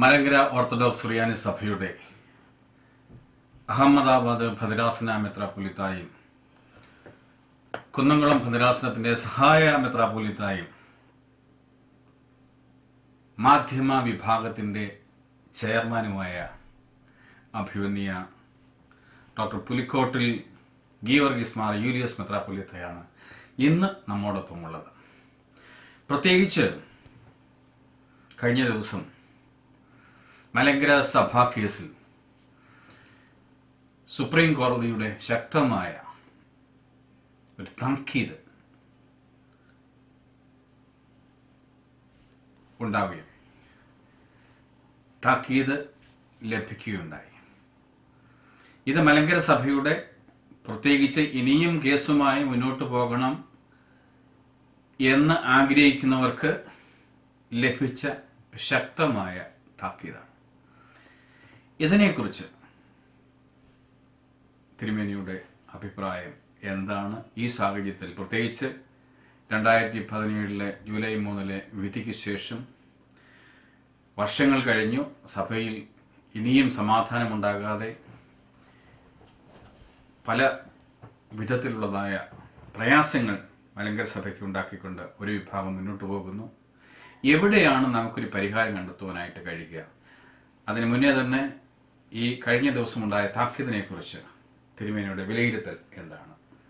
Malankara orthodox റിയാനി സഭയുടെ അഹമ്മദാബാദ് ഭദ്രാസന മെത്രാപ്പൊലിത്തായും കുന്നംകുളം ഭദ്രാസനത്തിന്റെ സഹായ മെത്രാപ്പൊലിത്തായും മാധ്യമ വിഭാഗത്തിന്റെ ചെയർമാനുമായ അഭിവന്യ ഡോക്ടർ പുലിക്കോട്ടിൽ ഗീവർഗീസ് മാർ യൂലിയസ് മെത്രാപ്പൊലിത്തയാണ് ഇന്ന് നമ്മോടൊപ്പമുള്ളത് പ്രത്യേകിച്ച് കഴിഞ്ഞ ദിവസം മലങ്കര സഭാ കേസിൽ സുപ്രീം കോടതിയുടെ ശക്തമായ ഒരു തങ്കീത് ഉണ്ടാവുകയും താക്കീത് ലഭിക്കുകയുണ്ടായി ഇത് മലങ്കര സഭയുടെ പ്രത്യേകിച്ച് ഇനിയും കേസുമായി മുന്നോട്ട് പോകണം എന്ന് ആഗ്രഹിക്കുന്നവർക്ക് ലഭിച്ച ശക്തമായ താക്കീതാണ് ഇതിനെക്കുറിച്ച് തിരുമേനിയുടെ അഭിപ്രായം എന്താണ് ഈ സാഹചര്യത്തിൽ പ്രത്യേകിച്ച് രണ്ടായിരത്തി പതിനേഴിലെ ജൂലൈ മൂന്നിലെ വിധിക്ക് ശേഷം വർഷങ്ങൾ കഴിഞ്ഞു സഭയിൽ ഇനിയും സമാധാനമുണ്ടാകാതെ പല വിധത്തിലുള്ളതായ പ്രയാസങ്ങൾ മലങ്കര സഭയ്ക്ക് ഉണ്ടാക്കിക്കൊണ്ട് ഒരു വിഭാഗം മുന്നോട്ട് പോകുന്നു എവിടെയാണ് നമുക്കൊരു പരിഹാരം കണ്ടെത്തുവാനായിട്ട് കഴിയുക അതിന് മുന്നേ തന്നെ ഈ കഴിഞ്ഞ ദിവസമുണ്ടായ താക്കീതിനെ കുറിച്ച് തിരുമേനിയുടെ വിലയിരുത്തൽ എന്താണ്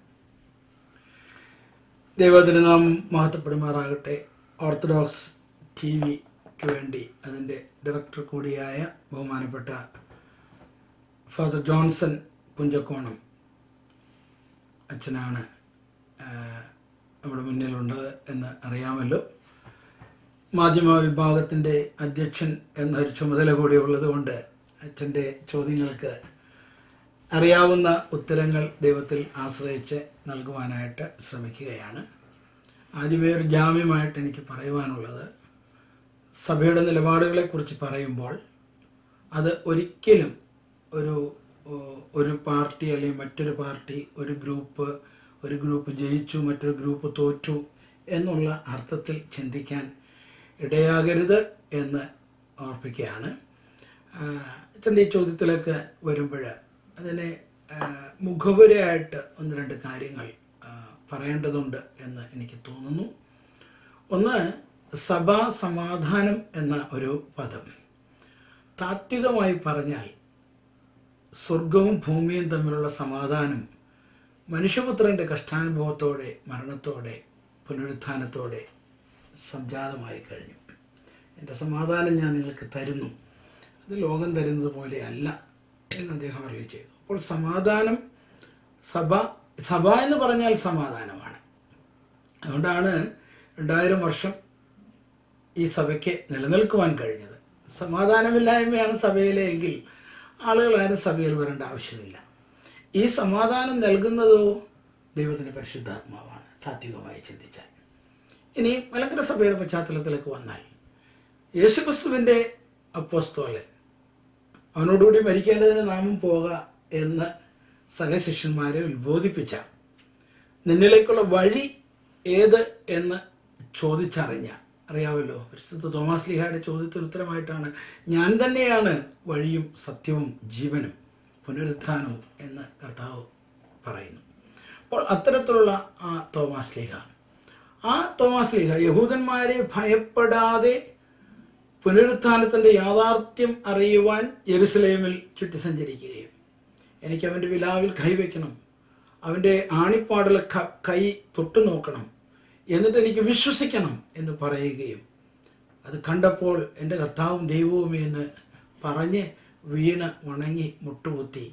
ദൈവത്തിന് നാം മഹത്വപ്പെടുമാറാകട്ടെ ഓർത്തഡോക്സ് ടി വിക്ക് വേണ്ടി അതിൻ്റെ ഡയറക്ടർ കൂടിയായ ബഹുമാനപ്പെട്ട ഫാദർ ജോൺസൺ പുഞ്ചക്കോണം അച്ഛനാണ് ആ, നമ്മുടെ മുന്നിലുള്ളത് എന്ന് അറിയാമല്ലോ മാധ്യമ വിഭാഗത്തിൻ്റെ അധ്യക്ഷൻ എന്നൊരു ചുമതല കൂടി ഉള്ളതുകൊണ്ട് അച്ഛൻ്റെ ചോദ്യങ്ങൾക്ക് അറിയാവുന്ന ഉത്തരങ്ങൾ ദൈവത്തിൽ ആശ്രയിച്ച് നൽകുവാനായിട്ട് ശ്രമിക്കുകയാണ് ആദ്യമേ ഒരു ജാമ്യമായിട്ട് എനിക്ക് പറയുവാനുള്ളത് സഭയുടെ നിലപാടുകളെക്കുറിച്ച് പറയുമ്പോൾ അത് ഒരിക്കലും ഒരു ഓ, ഒരു പാർട്ടി അല്ലെങ്കിൽ മറ്റൊരു പാർട്ടി ഒരു ഗ്രൂപ്പ് ഒരു ഗ്രൂപ്പ് ജയിച്ചു മറ്റൊരു ഗ്രൂപ്പ് തോറ്റു എന്നുള്ള അർത്ഥത്തിൽ ചിന്തിക്കാൻ ഇടയാകരുത് എന്ന് ഓർപ്പിക്കുകയാണ് ആ, അച്ഛൻ്റെ ഈ ചോദ്യത്തിലേക്ക് വരുമ്പോൾ അതിനെ ആ, മുഖവുരയായിട്ട് ഒന്ന് രണ്ട് കാര്യങ്ങൾ ആ, പറയേണ്ടതുണ്ട് എന്ന് എനിക്ക് തോന്നുന്നു ഒന്ന് സഭാ സമാധാനം എന്ന ഒരു പദം താത്വികമായി പറഞ്ഞാൽ സ്വർഗവും ഭൂമിയും തമ്മിലുള്ള സമാധാനം മനുഷ്യപുത്രൻ്റെ കഷ്ടാനുഭവത്തോടെ മരണത്തോടെ പുനരുത്ഥാനത്തോടെ സംജാതമായി കഴിഞ്ഞു എൻ്റെ സമാധാനം ഞാൻ നിങ്ങൾക്ക് തരുന്നു അത് ലോകം തരുന്നത് പോലെയല്ല എന്ന് അദ്ദേഹം അറിയി ചെയ്തു അപ്പോൾ സമാധാനം സഭ സഭ എന്ന് പറഞ്ഞാൽ സമാധാനമാണ് അതുകൊണ്ടാണ് രണ്ടായിരം വർഷം ഈ സഭയ്ക്ക് നിലനിൽക്കുവാൻ കഴിഞ്ഞത് സമാധാനമില്ലായ്മയാണ് സഭയിലെ എങ്കിൽ ആളുകൾ ആരും സഭയിൽ വരേണ്ട ആവശ്യമില്ല ഈ സമാധാനം നൽകുന്നതോ ദൈവത്തിൻ്റെ പരിശുദ്ധാത്മാവാണ് താത്വികമായി ചിന്തിച്ചാൽ ഇനി മലങ്കര സഭയുടെ പശ്ചാത്തലത്തിലേക്ക് വന്നാൽ യേശുക്രിസ്തുവിൻ്റെ അപ്പോസ്തോലൻ അവനോടുകൂടി മരിക്കേണ്ടതിന് നാമും പോക എന്ന് സഹശിഷ്യന്മാരെ ഉത്ബോധിപ്പിച്ച നിന്നിലേക്കുള്ള വഴി ഏത് എന്ന് ചോദിച്ചറിഞ്ഞ അറിയാമല്ലോ പരിശുദ്ധ തോമാസ് ലിഹായുടെ ചോദ്യത്തിന് ഉത്തരമായിട്ടാണ് ഞാൻ തന്നെയാണ് വഴിയും സത്യവും ജീവനും പുനരുത്ഥാനവും എന്ന് കർത്താവ് പറയുന്നു അപ്പോൾ അത്തരത്തിലുള്ള ആ തോമാസ് ലീഹ ആ തോമാസ് ലീഹ യഹൂദന്മാരെ ഭയപ്പെടാതെ പുനരുത്ഥാനത്തിൻ്റെ യാഥാർത്ഥ്യം അറിയുവാൻ യെരുസലേമിൽ ചുറ്റി സഞ്ചരിക്കുകയും എനിക്ക് അവൻ്റെ വിലാവിൽ കൈവയ്ക്കണം അവൻ്റെ ആണിപ്പാടിൽ ക- കൈ തൊട്ടു നോക്കണം എന്നിട്ട് എനിക്ക് വിശ്വസിക്കണം എന്ന് പറയുകയും അത് കണ്ടപ്പോൾ എൻ്റെ കർത്താവും ദൈവവും എന്ന് പറഞ്ഞ് വീണ് വണങ്ങി മുട്ടുകുത്തി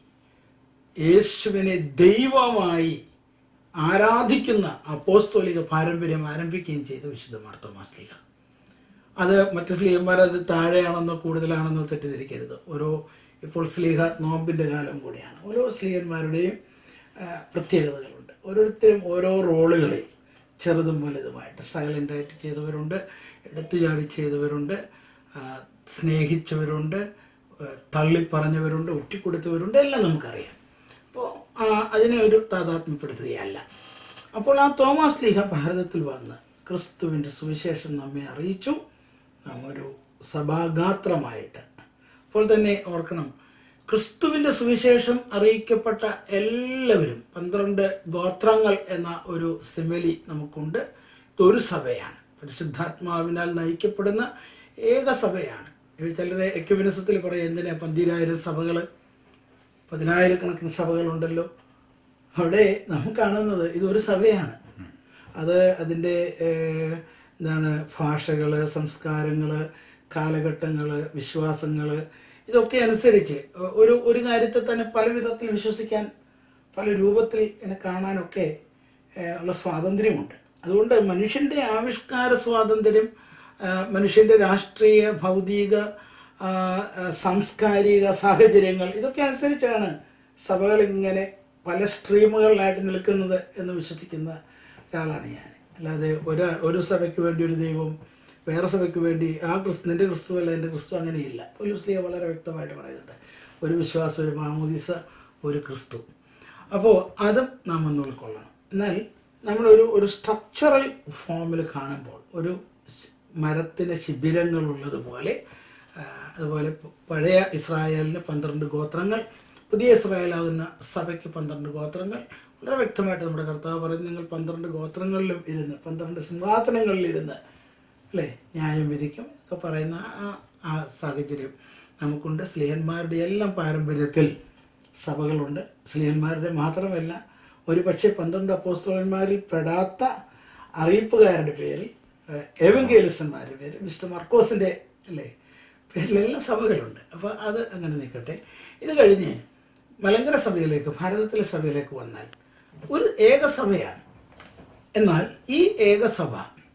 യേശുവിനെ ദൈവമായി ആരാധിക്കുന്ന അപ്പോസ്തോലിക പാരമ്പര്യം ആരംഭിക്കുകയും ചെയ്തു വിശുദ്ധ മാർത്തോമാസ്ലിക അത് മറ്റ് സ്ലീഹന്മാർ അത് താഴെയാണെന്നോ കൂടുതലാണെന്നോ തെറ്റിദ്ധരിക്കരുത് ഓരോ ഇപ്പോൾ സ്ലീഹ നോമ്പിൻ്റെ കാലം കൂടിയാണ് ഓരോ സ്ലീഹന്മാരുടെയും ആ, പ്രത്യേകതകളുണ്ട് ഓരോരുത്തരും ഓരോ റോളുകളിൽ ചെറുതും വലുതുമായിട്ട് സൈലൻ്റായിട്ട് ചെയ്തവരുണ്ട് എടുത്തു ചാടി ചെയ്തവരുണ്ട് ആ, സ്നേഹിച്ചവരുണ്ട് ആ, തള്ളിപ്പറഞ്ഞവരുണ്ട് ഒറ്റിക്കൊടുത്തവരുണ്ട് എല്ലാം നമുക്കറിയാം അപ്പോൾ അതിനെ ഒരു താതാത്മ്യപ്പെടുത്തുകയല്ല അപ്പോൾ ആ തോമസ് ലീഹ ഭാരതത്തിൽ വന്ന് ക്രിസ്തുവിൻ്റെ സുവിശേഷം നമ്മെ അറിയിച്ചു നാം ഒരു സഭാഗാത്രമായിട്ട് അപ്പോൾ തന്നെ ഓർക്കണം ക്രിസ്തുവിൻ്റെ സുവിശേഷം അറിയിക്കപ്പെട്ട എല്ലാവരും പന്ത്രണ്ട് ഗോത്രങ്ങൾ എന്ന ഒരു സിമലി നമുക്കുണ്ട് ഇതൊരു സഭയാണ് പരിശുദ്ധാത്മാവിനാൽ നയിക്കപ്പെടുന്ന ഏക സഭയാണ് ഇവ ചിലരെ എക്യുമിനിസത്തിൽ പറയും എന്തിനാ പന്തിരായിരം സഭകൾ പതിനായിരക്കണക്കിന് സഭകളുണ്ടല്ലോ അവിടെ നാം കാണുന്നത് ഇതൊരു സഭയാണ് അത് അതിൻ്റെ ഏഹ്, എന്താണ് ഭാഷകൾ സംസ്കാരങ്ങൾ കാലഘട്ടങ്ങൾ വിശ്വാസങ്ങൾ ഇതൊക്കെ അനുസരിച്ച് ഒരു ഒരു കാര്യത്തെ തന്നെ പല വിധത്തിൽ വിശ്വസിക്കാൻ പല രൂപത്തിൽ എന്നെ കാണാനൊക്കെ ഏഹ്, ഉള്ള സ്വാതന്ത്ര്യമുണ്ട് അതുകൊണ്ട് മനുഷ്യൻ്റെ ആവിഷ്കാര സ്വാതന്ത്ര്യം ആ, മനുഷ്യൻ്റെ രാഷ്ട്രീയ ഭൗതിക ആ, ആ, സാംസ്കാരിക സാഹചര്യങ്ങൾ ഇതൊക്കെ അനുസരിച്ചാണ് സഭകൾ ഇങ്ങനെ പല സ്ട്രീമുകളിലായിട്ട് നിൽക്കുന്നത് എന്ന് വിശ്വസിക്കുന്ന ഒരാളാണ് ഞാൻ അല്ലാതെ ഒരു ഒരു സഭയ്ക്ക് വേണ്ടി ഒരു ദൈവം വേറെ സഭയ്ക്ക് വേണ്ടി ആ ക്രിസ്തു നിന്റെ ക്രിസ്തു അല്ല എൻ്റെ ക്രിസ്തു അങ്ങനെയില്ല പോലീസ്ലിയ വളരെ വ്യക്തമായിട്ട് പറയുന്നുണ്ട് ഒരു വിശ്വാസം ഒരു മാമോദിസ ഒരു ക്രിസ്തു അപ്പോൾ അതും നാം ഒന്ന് ഉൾക്കൊള്ളണം എന്നാൽ നമ്മളൊരു ഒരു സ്ട്രക്ചറൽ ഫോമിൽ കാണുമ്പോൾ ഒരു ശ്- മരത്തിന് ശിബിരങ്ങളുള്ളതുപോലെ ആ, അതുപോലെ പ- പഴയ ഇസ്രായേലിന് പന്ത്രണ്ട് ഗോത്രങ്ങൾ പുതിയ ഇസ്രായേലാകുന്ന സഭയ്ക്ക് പന്ത്രണ്ട് ഗോത്രങ്ങൾ വളരെ വ്യക്തമായിട്ട് നമ്മുടെ കർത്താവ് പറയുന്നു നിങ്ങൾ പന്ത്രണ്ട് ഗോത്രങ്ങളിലും ഇരുന്ന് പന്ത്രണ്ട് സിംഹാസനങ്ങളിൽ ഇരുന്ന് അല്ലേ ന്യായം വിധിക്കും ഒക്കെ പറയുന്ന ആ ആ സാഹചര്യം നമുക്കുണ്ട് സ്ത്രീയന്മാരുടെ എല്ലാം പാരമ്പര്യത്തിൽ സഭകളുണ്ട് സ്ത്രീയന്മാരുടെ മാത്രമല്ല ഒരു പക്ഷേ പന്ത്രണ്ട് അപ്പോസ്തലന്മാരിൽ പെടാത്ത അറിയിപ്പുകാരുടെ പേരിൽ എവങ്കേലിസന്മാരുടെ പേര് മിസ്റ്റർ മർക്കോസിൻ്റെ അല്ലേ പേരിലെല്ലാം സഭകളുണ്ട് അപ്പോൾ അത് അങ്ങനെ നിൽക്കട്ടെ ഇത് കഴിഞ്ഞ് മലങ്കര സഭയിലേക്ക് ഭാരതത്തിലെ സഭയിലേക്ക് വന്നാൽ ഒരു ഏകസഭയാണ് എന്നാൽ ഈ ഏകസഭ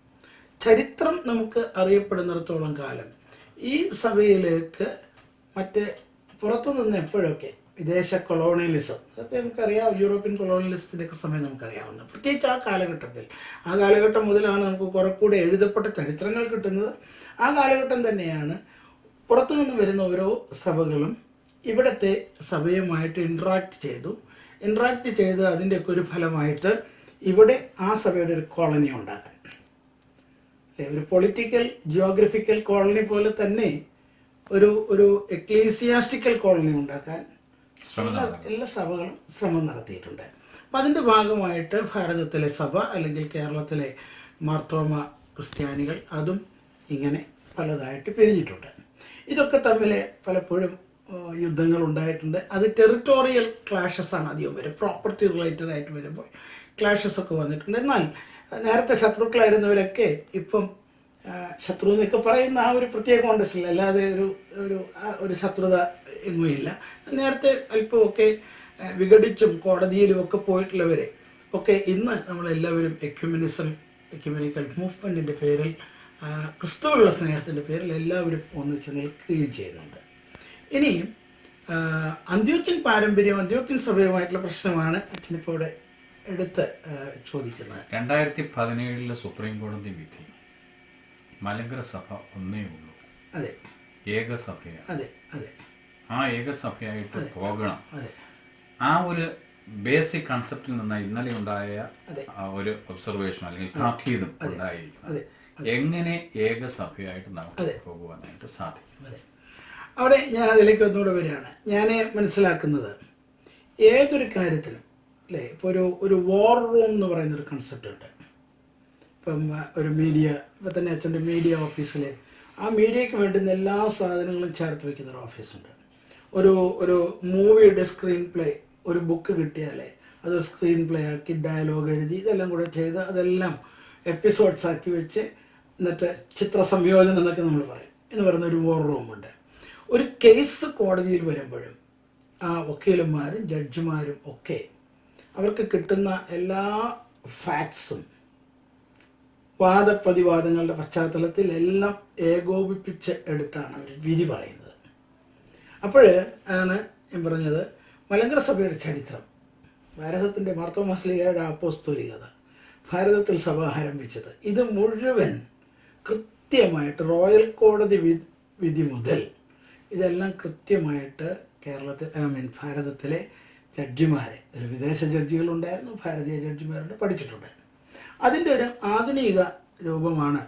ചരിത്രം നമുക്ക് അറിയപ്പെടുന്നിടത്തോളം കാലം ഈ സഭയിലേക്ക് മറ്റ് പുറത്തു നിന്ന് എപ്പോഴൊക്കെ വിദേശ കൊളോണിയലിസം അതൊക്കെ നമുക്കറിയാം യൂറോപ്യൻ കൊളോണിയലിസത്തിൻ്റെ ഒക്കെ സമയം നമുക്കറിയാവുന്നത് പ്രത്യേകിച്ച് ആ കാലഘട്ടത്തിൽ ആ കാലഘട്ടം മുതലാണ് നമുക്ക് കുറെ കൂടെ എഴുതപ്പെട്ട ചരിത്രങ്ങൾ കിട്ടുന്നത് ആ കാലഘട്ടം തന്നെയാണ് പുറത്തു നിന്ന് വരുന്ന ഓരോ സഭകളും ഇവിടുത്തെ സഭയുമായിട്ട് ഇൻട്രാക്ട് ചെയ്തു ഇൻട്രാക്ട് ചെയ്ത് അതിൻ്റെയൊക്കെ ഒരു ഫലമായിട്ട് ഇവിടെ ആ സഭയുടെ ഒരു കോളനി ഉണ്ടാക്കാൻ അല്ലേ ഒരു പൊളിറ്റിക്കൽ ജിയോഗ്രഫിക്കൽ കോളനി പോലെ തന്നെ ഒരു ഒരു എക്ലീസിയാസ്റ്റിക്കൽ കോളനി ഉണ്ടാക്കാൻ ശ്രമം എല്ലാ എല്ലാ സഭകളും ശ്രമം നടത്തിയിട്ടുണ്ട് അപ്പം അതിൻ്റെ ഭാഗമായിട്ട് ഭാരതത്തിലെ സഭ അല്ലെങ്കിൽ കേരളത്തിലെ മാർത്തോമ ക്രിസ്ത്യാനികൾ അതും ഇങ്ങനെ പലതായിട്ട് പിരിഞ്ഞിട്ടുണ്ട് ഇതൊക്കെ തമ്മിൽ പലപ്പോഴും ആ, യുദ്ധങ്ങൾ ഉണ്ടായിട്ടുണ്ട് അത് ടെറിട്ടോറിയൽ ക്ലാഷസ് ആണ് അധികം വരും പ്രോപ്പർട്ടി റിലേറ്റഡ് ആയിട്ട് വരുമ്പോൾ ക്ലാഷസ് ഒക്കെ വന്നിട്ടുണ്ട് എന്നാൽ നേരത്തെ ശത്രുക്കളായിരുന്നവരൊക്കെ ഇപ്പം ആ, ശത്രു എന്നൊക്കെ പറയുന്ന ആ ഒരു പ്രത്യേക കോണ്ടസ്റ്റിൽ അല്ലാതെ ഒരു ഒരു ആ ഒരു ശത്രുത എങ്ങുമില്ല നേരത്തെ അല്പമൊക്കെ ആ, വിഘടിച്ചും കോടതിയിലും ഒക്കെ പോയിട്ടുള്ളവരെ ഒക്കെ ഇന്ന് നമ്മളെല്ലാവരും എക്യുമിനിസം എക്യുമിനിക്കൽ മൂവ്മെൻറ്റിൻ്റെ പേരിൽ ആ, ക്രിസ്തുവുള്ള സ്നേഹത്തിൻ്റെ പേരിൽ എല്ലാവരും ഒന്നിച്ച് നിൽക്കുകയും ചെയ്യുന്നുണ്ട് ഇനി ആ, അന്ത്യോക്യൻ പാരമ്പര്യം അന്ത്യോക്യൻ സഭയുമായിട്ടുള്ള പ്രശ്നമാണ് അച്ഛനിപ്പോൾ ഇവിടെ എടുത്ത് ആ, ചോദിക്കുന്നത് രണ്ടായിരത്തി പതിനേഴിലെ സുപ്രീം കോടതി വിധി മലങ്കര സഭ ഒന്നേ ഉള്ളൂ അതെ ഏകസഭയാണ് അതെ അതെ ആ ഏകസഭയായിട്ട് പോകണം അതെ ആ ഒരു ബേസിക് കൺസെപ്റ്റിൽ നിന്ന് ഇന്നലെ ഉണ്ടായ അതെ. ആ ഒരു ഒബ്സർവേഷൻ അല്ലെങ്കിൽ താക്കീതും ഉണ്ടായിരിക്കും അതെ എങ്ങനെ ഏകസഭയായിട്ട് നമുക്ക് പോകുവാനായിട്ട് സാധിക്കും അതെ അവിടെ ഞാൻ അതിലേക്ക് ഒന്നുകൂടെ വരികയാണ് ഞാൻ മനസ്സിലാക്കുന്നത് ഏതൊരു കാര്യത്തിനും അല്ലേ ഇപ്പോൾ ഒരു ഒരു വാർ റൂം എന്ന് പറയുന്നൊരു കൺസെപ്റ്റ് ഉണ്ട് ഇപ്പം ആ, ഒരു മീഡിയ ഇപ്പം തന്നെ അച്ഛൻ്റെ മീഡിയ ഓഫീസിൽ ആ മീഡിയയ്ക്ക് വേണ്ടുന്ന എല്ലാ സാധനങ്ങളും ചേർത്ത് വെക്കുന്ന ഒരു ഓഫീസുണ്ട് ഒരു ഒരു മൂവിയുടെ സ്ക്രീൻ പ്ലേ ഒരു ബുക്ക് കിട്ടിയാലേ അത് സ്ക്രീൻ പ്ലേ ആക്കി ഡയലോഗ് എഴുതി ഇതെല്ലാം കൂടെ ചെയ്ത് അതെല്ലാം എപ്പിസോഡ്സ് ആക്കി വെച്ച് എന്നിട്ട് ചിത്ര സംയോജനം എന്നൊക്കെ നമ്മൾ പറയും എന്ന് പറയുന്ന ഒരു വാർ റൂമുണ്ട് ഒരു കേസ് കോടതിയിൽ വരുമ്പോഴും ആ വക്കീലന്മാരും ജഡ്ജിമാരും ഒക്കെ അവർക്ക് കിട്ടുന്ന എല്ലാ ഫാക്ട്സും വാദപ്രതിവാദങ്ങളുടെ പശ്ചാത്തലത്തിൽ എല്ലാം ഏകോപിപ്പിച്ച് എടുത്താണ് അവർ വിധി പറയുന്നത് അപ്പോൾ ആണ് ഞാൻ പറഞ്ഞത് മലങ്കര സഭയുടെ ചരിത്രം ഭാരതത്തിൻ്റെ മാർത്തോമാസ്ലിയുടെ അപ്പോസ്തോലികത ഭാരതത്തിൽ സഭ ആരംഭിച്ചത് ഇത് മുഴുവൻ കൃത്യമായിട്ട് റോയൽ കോടതി വി- വിധി മുതൽ ഇതെല്ലാം കൃത്യമായിട്ട് കേരളത്തിൽ ഐ മീൻ ഭാരതത്തിലെ ജഡ്ജിമാരെ അതിൽ വിദേശ ജഡ്ജികളുണ്ടായിരുന്നു ഭാരതീയ ജഡ്ജിമാരുണ്ട് പഠിച്ചിട്ടുണ്ട് അതിൻ്റെ ഒരു ആധുനിക രൂപമാണ്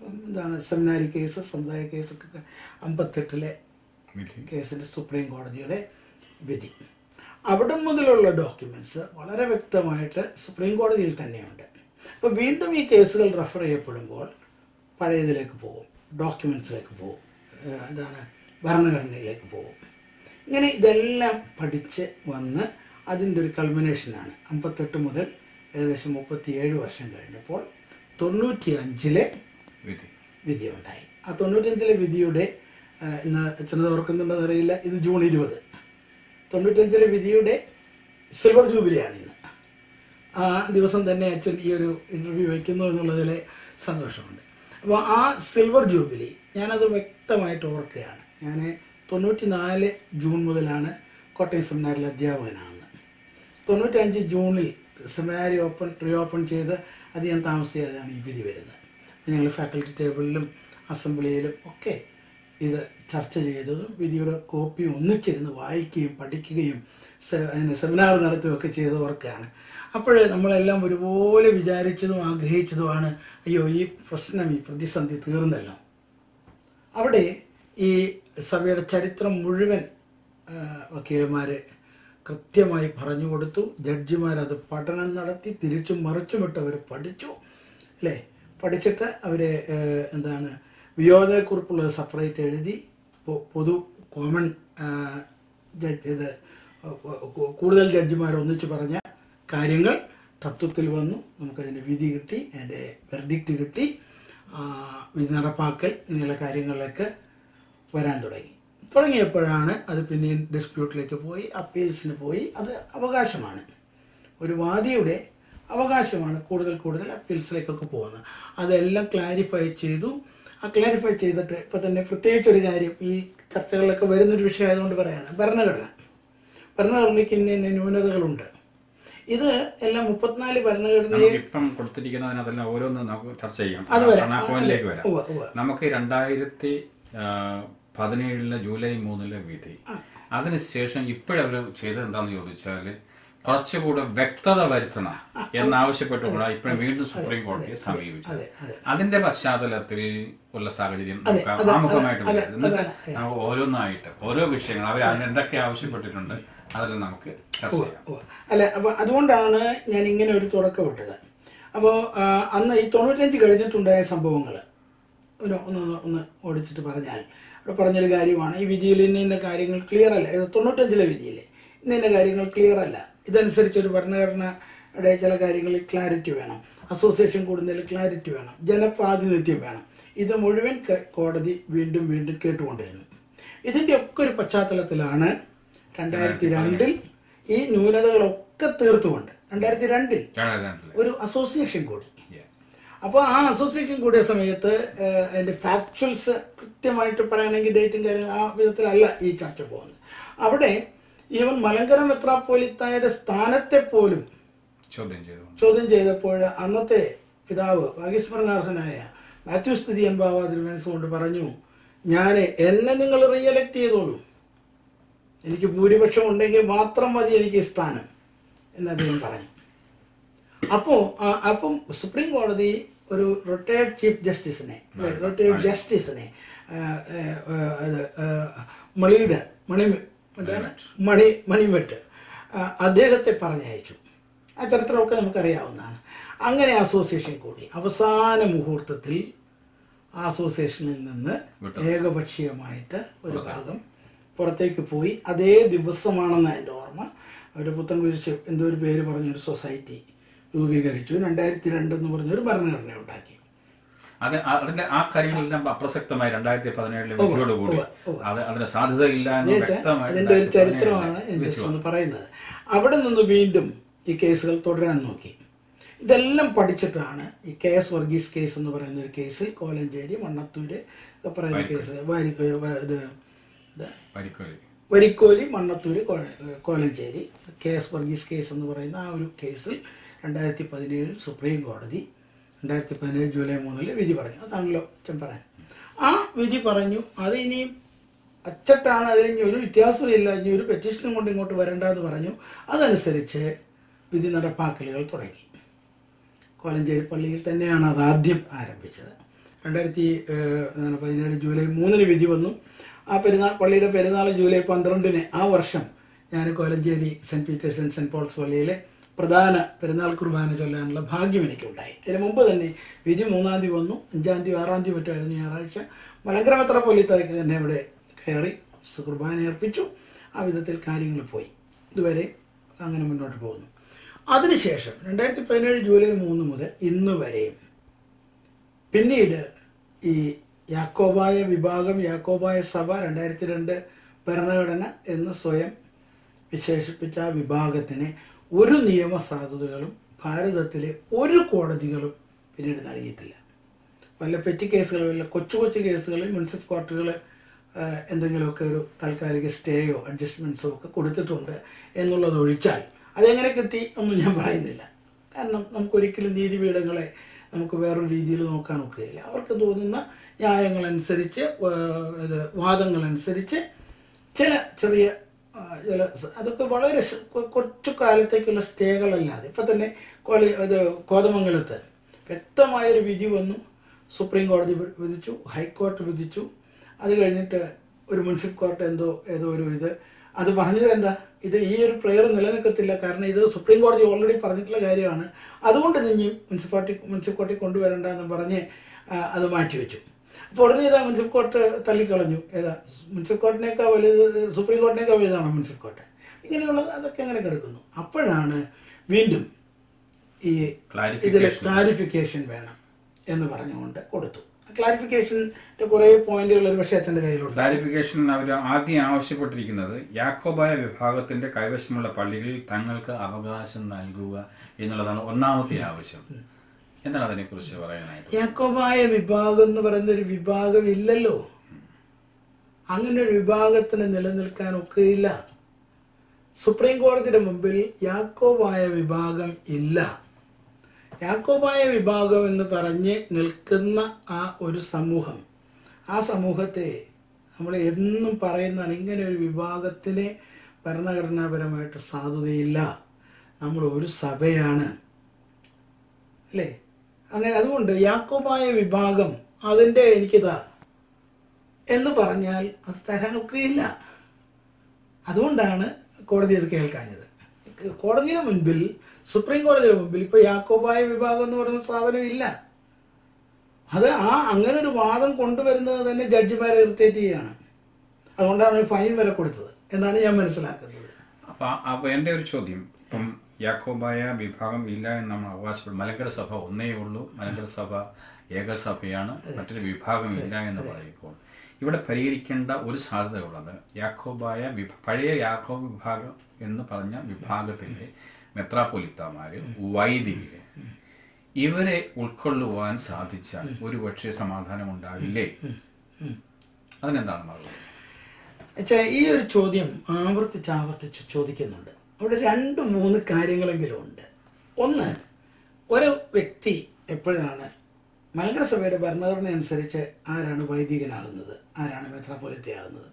എന്താണ് സെമിനാരി കേസ് സമുദായ കേസൊക്കെ അമ്പത്തെട്ടിലെ വിധി കേസിൻ്റെ സുപ്രീം കോടതിയുടെ വിധി അവിടെ മുതലുള്ള ഡോക്യുമെൻറ്റ്സ് വളരെ വ്യക്തമായിട്ട് സുപ്രീം കോടതിയിൽ തന്നെയുണ്ട് അപ്പോൾ വീണ്ടും ഈ കേസുകൾ റെഫർ ചെയ്യപ്പെടുമ്പോൾ പഴയതിലേക്ക് പോകും ഡോക്യുമെൻറ്റ്സിലേക്ക് പോകും ഏഹ് എന്താണ് ഭരണഘടനയിലേക്ക് പോകും ഇങ്ങനെ ഇതെല്ലാം പഠിച്ച് വന്ന് അതിൻ്റെ ഒരു കൾമിനേഷനാണ് അമ്പത്തെട്ട് മുതൽ ഏകദേശം മുപ്പത്തിയേഴ് വർഷം കഴിഞ്ഞപ്പോൾ തൊണ്ണൂറ്റി അഞ്ചിലെ വിധി വിധിയുണ്ടായി ആ തൊണ്ണൂറ്റഞ്ചിലെ വിധിയുടെ ആ, ഇന്ന് അച്ഛനത് ഓർക്കുന്നുണ്ടെന്ന് അറിയില്ല ഇത് ജൂൺ ഇരുപത് തൊണ്ണൂറ്റഞ്ചിലെ വിധിയുടെ സിൽവർ ജൂബിലിയാണ് ഇന്ന് ആ ദിവസം തന്നെ അച്ഛൻ ഈ ഒരു ഇൻ്റർവ്യൂ വയ്ക്കുന്നു എന്നുള്ളതിൽ സന്തോഷമുണ്ട് അപ്പോൾ ആ സിൽവർ ജൂബിലി ഞാനത് വ്യക്തമായിട്ട് ഓർക്കുകയാണ് ഞാൻ തൊണ്ണൂറ്റി നാല് ജൂൺ മുതലാണ് കോട്ടയം സെമിനാറിൽ അധ്യാപകനാകുന്നത് തൊണ്ണൂറ്റഞ്ച് ജൂണിൽ സെമിനാരി ഓപ്പൺ റീ ഓപ്പൺ ചെയ്ത് അധികം താമസിയാതെയാണ് ഈ വിധി വരുന്നത് ഞങ്ങൾ ഫാക്കൽറ്റി ടേബിളിലും അസംബ്ലിയിലും ഒക്കെ ഇത് ചർച്ച ചെയ്തതും വിധിയുടെ കോപ്പി ഒന്നിച്ചിരുന്ന് വായിക്കുകയും പഠിക്കുകയും സെ- അതിന് സെമിനാർ നടത്തുകയൊക്കെ ചെയ്തവർക്കാണ് അപ്പോൾ നമ്മളെല്ലാം ഒരുപോലെ വിചാരിച്ചതും ആഗ്രഹിച്ചതുമാണ് അയ്യോ ഈ പ്രശ്നം ഈ പ്രതിസന്ധി തീർന്നല്ലോ അവിടെ ഈ സഭയുടെ ചരിത്രം മുഴുവൻ വക്കീലന്മാർ കൃത്യമായി പറഞ്ഞു കൊടുത്തു ജഡ്ജിമാരത് പഠനം നടത്തി തിരിച്ചും മറിച്ചുമിട്ട് അവർ പഠിച്ചു അല്ലേ പഠിച്ചിട്ട് അവർ എന്താണ് വിയോധയെക്കുറിപ്പുള്ളത് സെപ്പറേറ്റ് എഴുതി പൊ- പൊതു കോമൺ ജഡ്ജ് ഇത് കു- കൂടുതൽ ജഡ്ജിമാർ ഒന്നിച്ച് പറഞ്ഞ കാര്യങ്ങൾ തത്വത്തിൽ വന്നു നമുക്കതിൻ്റെ വിധി കിട്ടി അതിൻ്റെ വെർഡിക്റ്റ് കിട്ടി ആ, വിധി നടപ്പാക്കൽ ഇങ്ങനെയുള്ള കാര്യങ്ങളിലേക്ക് വരാൻ തുടങ്ങി തുടങ്ങിയപ്പോഴാണ് അത് പിന്നെയും ഡിസ്പ്യൂട്ടിലേക്ക് പോയി അപ്പീൽസിന് പോയി അത് അവകാശമാണ് ഒരു വാദിയുടെ അവകാശമാണ് കൂടുതൽ കൂടുതൽ അപ്പീൽസിലേക്കൊക്കെ പോകുന്നത് അതെല്ലാം ക്ലാരിഫൈ ചെയ്തു ആ ക്ലാരിഫൈ ചെയ്തിട്ട് ഇപ്പം തന്നെ പ്രത്യേകിച്ച് ഒരു കാര്യം ഈ ചർച്ചകളിലൊക്കെ വരുന്നൊരു വിഷയമായതുകൊണ്ട് പറയാണ് ഭരണഘടന ഭരണഘടനയ്ക്ക് ഇന്ന ഇന്ന ന്യൂനതകളുണ്ട് ഇത് എല്ലാം മുപ്പത്തിനാല് ഭരണഘടനയെ നമുക്ക് ഇപ്പം കൊടുത്തിരിക്കുന്നതിനകത്തെല്ലാം ഓരോന്ന് നമുക്ക് ചർച്ച ചെയ്യാം അത് വരാം. ആ പോയിന്റിലേക്ക് വരാം ഉവ്വ് ഉവ്വ്. നമുക്ക് രണ്ടായിരത്തി പതിനേഴിലെ ജൂലൈ മൂന്നിലെ വിധി അതിനുശേഷം ഇപ്പോഴവർ ചെയ്തത് എന്താണെന്ന് ചോദിച്ചാൽ കുറച്ചുകൂടെ വ്യക്തത വരുത്തണം എന്നാവശ്യപ്പെട്ടുകൂടാ ഇപ്പോഴും വീണ്ടും സുപ്രീം കോടതിയെ സമീപിച്ചത് അതിന്റെ പശ്ചാത്തലത്തിൽ ഉള്ള സാഹചര്യം നമുക്ക് ആമുഖമായിട്ട് വരരുത്. എന്നിട്ട് നമുക്ക് ഓരോന്നായിട്ട് ഓരോ വിഷയങ്ങൾ അവർ അതിന് എന്തൊക്കെ ആവശ്യപ്പെട്ടിട്ടുണ്ട് അതെല്ലാം നമുക്ക് ചർച്ച ചെയ്യാം ഉവ്വ്. അല്ല അപ്പോൾ അതുകൊണ്ടാണ് ഞാൻ ഇങ്ങനെ ഒരു തുടക്കം ഇട്ടത് അപ്പോൾ അന്ന് ഈ തൊണ്ണൂറ്റഞ്ച് കഴിഞ്ഞിട്ടുണ്ടായ സംഭവങ്ങൾ ഒരു ഒന്ന് ഒന്ന് ഒന്ന് ഓടിച്ചിട്ട് പറഞ്ഞാൽ അവിടെ പറഞ്ഞൊരു കാര്യമാണ് ഈ വിധിയിൽ ഇന്ന ഇന്ന കാര്യങ്ങൾ ക്ലിയർ അല്ല ഇത് തൊണ്ണൂറ്റഞ്ചിലെ വിധിയിൽ ഇന്ന ഇന്ന കാര്യങ്ങൾ ക്ലിയർ അല്ല ഇതനുസരിച്ച് ഒരു ഭരണഘടനയുടെ ചില കാര്യങ്ങളിൽ ക്ലാരിറ്റി വേണം അസോസിയേഷൻ കൂടുന്നതിൽ ക്ലാരിറ്റി വേണം ജനപ്രാതിനിധ്യം വേണം ഇത് മുഴുവൻ ക- കോടതി വീണ്ടും വീണ്ടും കേട്ടുകൊണ്ടിരുന്നു ഇതിൻ്റെ ഒക്കെ ഒരു പശ്ചാത്തലത്തിലാണ് രണ്ടായിരത്തി രണ്ടിൽ ഈ ന്യൂനതകളൊക്കെ തീർത്തുകൊണ്ട് രണ്ടായിരത്തി രണ്ടിൽ രണ്ടായിരത്തി രണ്ടില് ഒരു അസോസിയേഷൻ കൂടി Yeah. അപ്പോൾ ആ അസോസിയേഷൻ കൂടിയ സമയത്ത് ഏഹ്, അതിന്റെ ഫാക്ച്വൽസ് കൃത്യമായിട്ട് പറയുകയാണെങ്കിൽ ഡേറ്റും കാര്യങ്ങളും ആ വിധത്തിലല്ല ഈ ചർച്ച പോകുന്നത് അവിടെ ഈവൻ മലങ്കര മെത്രാപ്പോലിത്തായുടെ സ്ഥാനത്തെ പോലും ചോദ്യം ചെയ്തുകൊണ്ട് ചോദ്യം ചെയ്തപ്പോൾ അന്നത്തെ പിതാവ് ഭാഗ്യസ്മരണാർഹനായ മാത്യു സ്ഥിതിയൻ ബാബ തിരുവനന്തപുരം കൊണ്ട് പറഞ്ഞു ഞാൻ എന്നെ നിങ്ങൾ റീഎലക്ട് ചെയ്തോളൂ എനിക്ക് ഭൂരിപക്ഷം ഉണ്ടെങ്കിൽ മാത്രം മതി എനിക്ക് ഈ സ്ഥാനം എന്ന് അദ്ദേഹം പറഞ്ഞു അപ്പോൾ അപ്പം സുപ്രീം കോടതി ഒരു റിട്ടയർഡ് ചീഫ് ജസ്റ്റിസിനെ റിട്ടയർഡ് ജസ്റ്റിസിനെ ആ, ആ, ആ, അത്, ആ, മണിയുടെ മണി എന്താണ് മണി മണിമെട്ട് ആ, അദ്ദേഹത്തെ പറഞ്ഞയച്ചു ആ ചരിത്രമൊക്കെ നമുക്കറിയാവുന്നതാണ് അങ്ങനെ അസോസിയേഷൻ കൂടി അവസാന മുഹൂർത്തത്തിൽ ആ അസോസിയേഷനിൽ നിന്ന് ഏകപക്ഷീയമായിട്ട് ഒരു ഭാഗം പുറത്തേക്ക് പോയി അതേ ദിവസമാണെന്ന് എൻ്റെ ഓർമ്മ ഒരു പുത്തൻകുരിശ് എന്തോ ഒരു പേര് പറഞ്ഞൊരു സൊസൈറ്റി രൂപീകരിച്ചു രണ്ടായിരത്തി രണ്ട് എന്ന് പറഞ്ഞൊരു ഭരണഘടന ഉണ്ടാക്കി അത് ആ- അതിന്റെ ആ കാര്യങ്ങളെല്ലാം അപ്രസക്തമായി രണ്ടായിരത്തി പതിനേഴിലെ വിധിയോടുകൂടി അത് അതിന് സാധ്യതയില്ല എന്ന് വ്യക്തമായി അതിൻ്റെ ഒരു ചരിത്രമാണ് ഞാൻ ജസ്റ്റ് ഒന്ന് പറയുന്നത് അവിടെ നിന്ന് വീണ്ടും ഈ കേസുകൾ തുടരാൻ നോക്കി ഇതെല്ലാം പഠിച്ചിട്ടാണ് ഈ കെ എസ് വർഗീസ് കേസ് എന്ന് പറയുന്ന ഒരു കേസിൽ കോലഞ്ചേരി മണ്ണത്തൂര് ഒക്കെ പറയുന്ന കേസ് വാരി വ- ഇത് ഇത് പരിക്കോലി വരിക്കോലി മണ്ണത്തൂര് കോ- Kolenchery K S Varghese case എന്ന് പറയുന്ന ആ ഒരു കേസിൽ രണ്ടായിരത്തി പതിനേഴിൽ സുപ്രീം കോടതി രണ്ടായിരത്തി പതിനേഴ് ജൂലൈ മൂന്നിൽ വിധി പറഞ്ഞു അതാണല്ലോ അച്ഛൻ പറയാൻ ആ വിധി പറഞ്ഞു അത് ഇനിയും അച്ചട്ടാണ് അതിന് ഇനി ഒരു വ്യത്യാസമില്ല ഇനി ഒരു പെറ്റീഷനും കൊണ്ട് ഇങ്ങോട്ട് വരണ്ടെന്ന് പറഞ്ഞു അതനുസരിച്ച് വിധി നടപ്പാക്കലുകൾ തുടങ്ങി കോലഞ്ചേരി പള്ളിയിൽ തന്നെയാണ് അത് ആദ്യം ആരംഭിച്ചത് രണ്ടായിരത്തി ഏഹ്, എന്താണ് പതിനേഴ് ജൂലൈ മൂന്നിന് വിധി വന്നു ആ പെരുന്നാൾ പള്ളിയുടെ പെരുന്നാൾ ജൂലൈ പന്ത്രണ്ടിന് ആ വർഷം ഞാൻ Kolenchery Saint Peter's and Saint Paul's പള്ളിയിലെ പ്രധാന പെരുന്നാൾ കുർബാന ചൊല്ലാനുള്ള ഭാഗ്യം എനിക്കുണ്ടായി ഇതിന് മുമ്പ് തന്നെ വിധി മൂന്നാം തീയതി വന്നു അഞ്ചാം തീയതി ആറാം തീയതി മറ്റായിരുന്നു ഞായറാഴ്ച മലങ്കര മെത്രാപ്പൊലീത്തയ്ക്ക് തന്നെ ഇവിടെ കയറി കുർബാന അർപ്പിച്ചു ആ വിധത്തിൽ കാര്യങ്ങൾ പോയി ഇതുവരെ അങ്ങനെ മുന്നോട്ട് പോകുന്നു അതിനുശേഷം രണ്ടായിരത്തി പതിനേഴ് ജൂലൈ മൂന്ന് മുതൽ ഇന്ന് വരെയും പിന്നീട് ഈ യാക്കോബായ വിഭാഗം യാക്കോബായ സഭ രണ്ടായിരത്തി രണ്ട് ഭരണഘടന എന്ന് സ്വയം വിശേഷിപ്പിച്ച ആ വിഭാഗത്തിന് ഒരു നിയമ സാധുതകളും ഭാരതത്തിലെ ഒരു കോടതികളും പിന്നീട് നൽകിയിട്ടില്ല വല്ല പെറ്റി കേസുകളും വല്ല കൊച്ചു കൊച്ചു കേസുകളിൽ മുനിസിപ്പൽ കോർട്ടുകൾ എന്തെങ്കിലുമൊക്കെ ഒരു താൽക്കാലിക സ്റ്റേയോ അഡ്ജസ്റ്റ്മെൻറ്റ്സോ ഒക്കെ കൊടുത്തിട്ടുണ്ട് എന്നുള്ളത് ഒഴിച്ചാൽ അതെങ്ങനെ കിട്ടി ഒന്നും ഞാൻ പറയുന്നില്ല കാരണം നമുക്കൊരിക്കലും നീതിപീഠങ്ങളെ നമുക്ക് വേറൊരു രീതിയിൽ നോക്കാൻ ഒക്കുകയില്ല അവർക്ക് തോന്നുന്ന ന്യായങ്ങളനുസരിച്ച് ഏഹ്, ഇത് വാദങ്ങളനുസരിച്ച് ചില ചെറിയ ആ, ചില സ- അതൊക്കെ വളരെ സ- കൊ- കുറച്ചു കാലത്തേക്കുള്ള സ്റ്റേകളല്ലാതെ ഇപ്പം തന്നെ കോലി ഇത് കോതമംഗലത്ത് വ്യക്തമായൊരു വിധി വന്നു സുപ്രീം കോടതി വി- വിധിച്ചു ഹൈക്കോർട്ട് വിധിച്ചു അത് കഴിഞ്ഞിട്ട് ഒരു മുനിസിപ്പൽ കോർട്ട് എന്തോ ഏതോ ഒരു ഇത് അത് പറഞ്ഞത് എന്താ ഇത് ഈ ഒരു പ്രെയർ നിലനിൽക്കത്തില്ല കാരണം ഇത് സുപ്രീം കോടതി ഓൾറെഡി പറഞ്ഞിട്ടുള്ള കാര്യമാണ് അതുകൊണ്ട് ഇനി മുനിസിപ്പാലിറ്റി മുനിസിപ്പൽ കോർട്ടിൽ കൊണ്ടുവരണ്ട എന്ന് പറഞ്ഞ് ആ, അത് മാറ്റിവെച്ചു അപ്പോൾ ഉടനെ ഇതാ മുനിസിപ്പൽ കോർട്ട് തള്ളിക്കളഞ്ഞു ഏതാ മുനിസിപ്പൽ കോർട്ടിനേക്കാൾ വലുത് സുപ്രീം കോർട്ടിനേക്കാൾ വലുതാണ് മുനിസിപ്പൽ കോർട്ട് ഇങ്ങനെയുള്ള അതൊക്കെ അങ്ങനെ കിടക്കുന്നു അപ്പോഴാണ് വീണ്ടും ഈ ഇതിൽ Clarification. ക്ലാരിഫിക്കേഷൻ വേണം എന്ന് പറഞ്ഞുകൊണ്ട് കൊടുത്തു ക്ലാരിഫിക്കേഷൻ്റെ കുറേ പോയിന്റുകൾ ഒരു പക്ഷേ അച്ഛൻ്റെ കയ്യിലുണ്ട് ക്ലാരിഫിക്കേഷൻ അവർ ആദ്യം ആവശ്യപ്പെട്ടിരിക്കുന്നത് യാക്കോബായ വിഭാഗത്തിന്റെ കൈവശമുള്ള പള്ളികളിൽ തങ്ങൾക്ക് അവകാശം നൽകുക എന്നുള്ളതാണ് ഒന്നാമത്തെ ആവശ്യം എന്താണ് അതിനെക്കുറിച്ച് പറയാനായിട്ട് യാക്കോബായ വിഭാഗം എന്ന് പറയുന്ന ഒരു വിഭാഗം ഇല്ലല്ലോ അങ്ങനെ ഒരു വിഭാഗത്തിന് നിലനിൽക്കാൻ ഒക്കെയില്ല സുപ്രീം കോടതിയുടെ മുമ്പിൽ യാക്കോബായ വിഭാഗം ഇല്ല യാക്കോബായ വിഭാഗം എന്ന് പറഞ്ഞ് നിൽക്കുന്ന ആ ഒരു സമൂഹം ആ സമൂഹത്തെ നമ്മൾ എന്നും പറയുന്നതാണ് ഇങ്ങനെ ഒരു വിഭാഗത്തിന് ഭരണഘടനാപരമായിട്ട് സാധുതയില്ല നമ്മൾ ഒരു സഭയാണ് അല്ലേ അങ്ങനെ അതുകൊണ്ട് യാക്കോബായ വിഭാഗം അതിൻ്റെ എനിക്കിതാ എന്ന് പറഞ്ഞാൽ അത് തരാനൊക്കെയില്ല അതുകൊണ്ടാണ് കോടതി അത് കേൾക്കാഞ്ഞത് കോടതിയുടെ മുൻപിൽ സുപ്രീം കോടതിയുടെ മുമ്പിൽ ഇപ്പോൾ യാക്കോബായ വിഭാഗം എന്ന് പറയുന്ന സാധനം ഇല്ല അത് ആ അങ്ങനെ ഒരു വാദം കൊണ്ടുവരുന്നത് തന്നെ ജഡ്ജിമാരെ ഇറിറ്റേറ്റ് ചെയ്യുകയാണ് അതുകൊണ്ടാണ് ഒരു ഫൈൻ വരെ കൊടുത്തത് എന്നാണ് ഞാൻ മനസ്സിലാക്കുന്നത് അപ്പൊ അപ്പൊ എൻ്റെ ഒരു ചോദ്യം ഇപ്പം യാക്കോബായ വിഭാഗം ഇല്ല എന്ന് നമ്മൾ അവകാശപ്പെടും മലങ്കര സഭ ഒന്നേ ഉള്ളൂ മലങ്കര സഭ ഏകസഭയാണ് മറ്റൊരു വിഭാഗം ഇല്ല എന്ന് പറയുമ്പോൾ ഇവിടെ പരിഹരിക്കേണ്ട ഒരു സാധ്യതയുള്ളത് യാക്കോബായ വിഭ പഴയ യാക്കോ വിഭാഗം എന്ന് പറഞ്ഞ വിഭാഗത്തിലെ മെത്രാപ്പൊലിത്തമാര് വൈദികര് ഇവരെ ഉൾക്കൊള്ളുവാൻ സാധിച്ചാൽ ഒരു പക്ഷേ സമാധാനം ഉണ്ടാവില്ലേ അതിനെന്താണ് മറുപടി വെച്ചാൽ ഈ ഒരു ചോദ്യം ആവർത്തിച്ച് ആവർത്തിച്ച് ചോദിക്കുന്നുണ്ട് അവിടെ രണ്ട് മൂന്ന് കാര്യങ്ങളെങ്കിലും ഉണ്ട് ഒന്ന് ഒരു വ്യക്തി എപ്പോഴാണ് മലങ്കര സഭയുടെ ഭരണഘടന അനുസരിച്ച് ആരാണ് വൈദികനാകുന്നത് ആരാണ് മെത്രാപ്പൊലിത്തയാകുന്നത്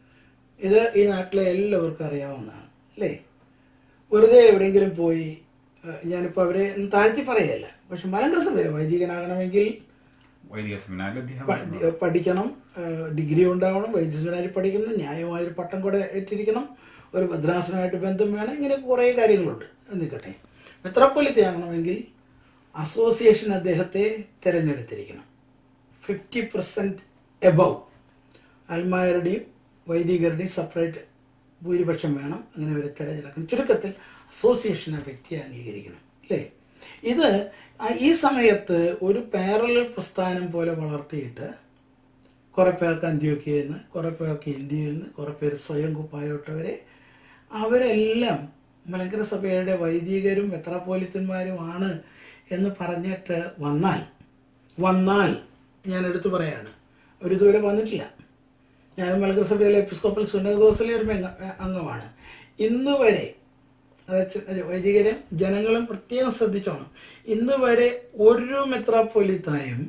ഇത് ഈ നാട്ടിലെ എല്ലാവർക്കും അറിയാവുന്നതാണ് അല്ലേ വെറുതെ എവിടെയെങ്കിലും പോയി ഏഹ്, ഞാനിപ്പോൾ അവരെ താഴ്ത്തി പറയല്ല പക്ഷെ മലങ്കര സഭയിൽ വൈദികനാകണമെങ്കിൽ വൈദിക സെമിനാരിൽ അദ്ദേഹം പ- പഠിക്കണം ഏഹ് ഡിഗ്രി ഉണ്ടാവണം വൈദ്യസനായി പഠിക്കണം ന്യായമായൊരു പട്ടം കൂടെ ഏറ്റിരിക്കണം ഒരു ഭദ്രാസനമായിട്ട് ബന്ധം വേണം ഇങ്ങനെ കുറേ കാര്യങ്ങളുണ്ട് നിൽക്കട്ടെ മെത്രാപ്പൊലിത്തെ ആകണമെങ്കിൽ അസോസിയേഷൻ അദ്ദേഹത്തെ തിരഞ്ഞെടുത്തിരിക്കണം ഫിഫ്റ്റി പെർസെൻറ്റ് എബവ് അൽമായരുടെയും വൈദികരുടെയും സെപ്പറേറ്റ് ഭൂരിപക്ഷം വേണം അങ്ങനെ അവരെ തിരഞ്ഞെടുക്കണം ചുരുക്കത്തിൽ അസോസിയേഷൻ ആ വ്യക്തിയെ അംഗീകരിക്കണം അല്ലേ ഇത് ആ- ഈ സമയത്ത് ഒരു പാരലൽ പ്രസ്ഥാനം പോലെ വളർത്തിയിട്ട് കുറേ പേർക്ക് അന്ത്യോക്കിയയിൽ നിന്ന് കുറേ പേർക്ക് ഇന്ത്യയിൽ നിന്ന് കുറേ പേര് സ്വയം കുപ്പായോട്ടവരെ അവരെല്ലാം മലങ്കര സഭയുടെ വൈദികരും മെത്രാപ്പോലിത്തന്മാരുമാണ് എന്ന് പറഞ്ഞിട്ട് വന്നാൽ വന്നാൽ ഞാൻ എടുത്തു പറയാണ് ഒരു ഇതുവരെ വന്നിട്ടില്ല ഞാൻ മലങ്കര സഭയിലെ എപ്പിസ്കോപ്പൽ സുന്നതോസിലെ ഒരു മെങ്ങ- അംഗമാണ് ഇന്ന് വരെ അതായത് വൈദികരും ജനങ്ങളും പ്രത്യേകം ശ്രദ്ധിച്ചോണം ഇന്ന് വരെ ഒരു മെത്രാപ്പൊലിത്തായും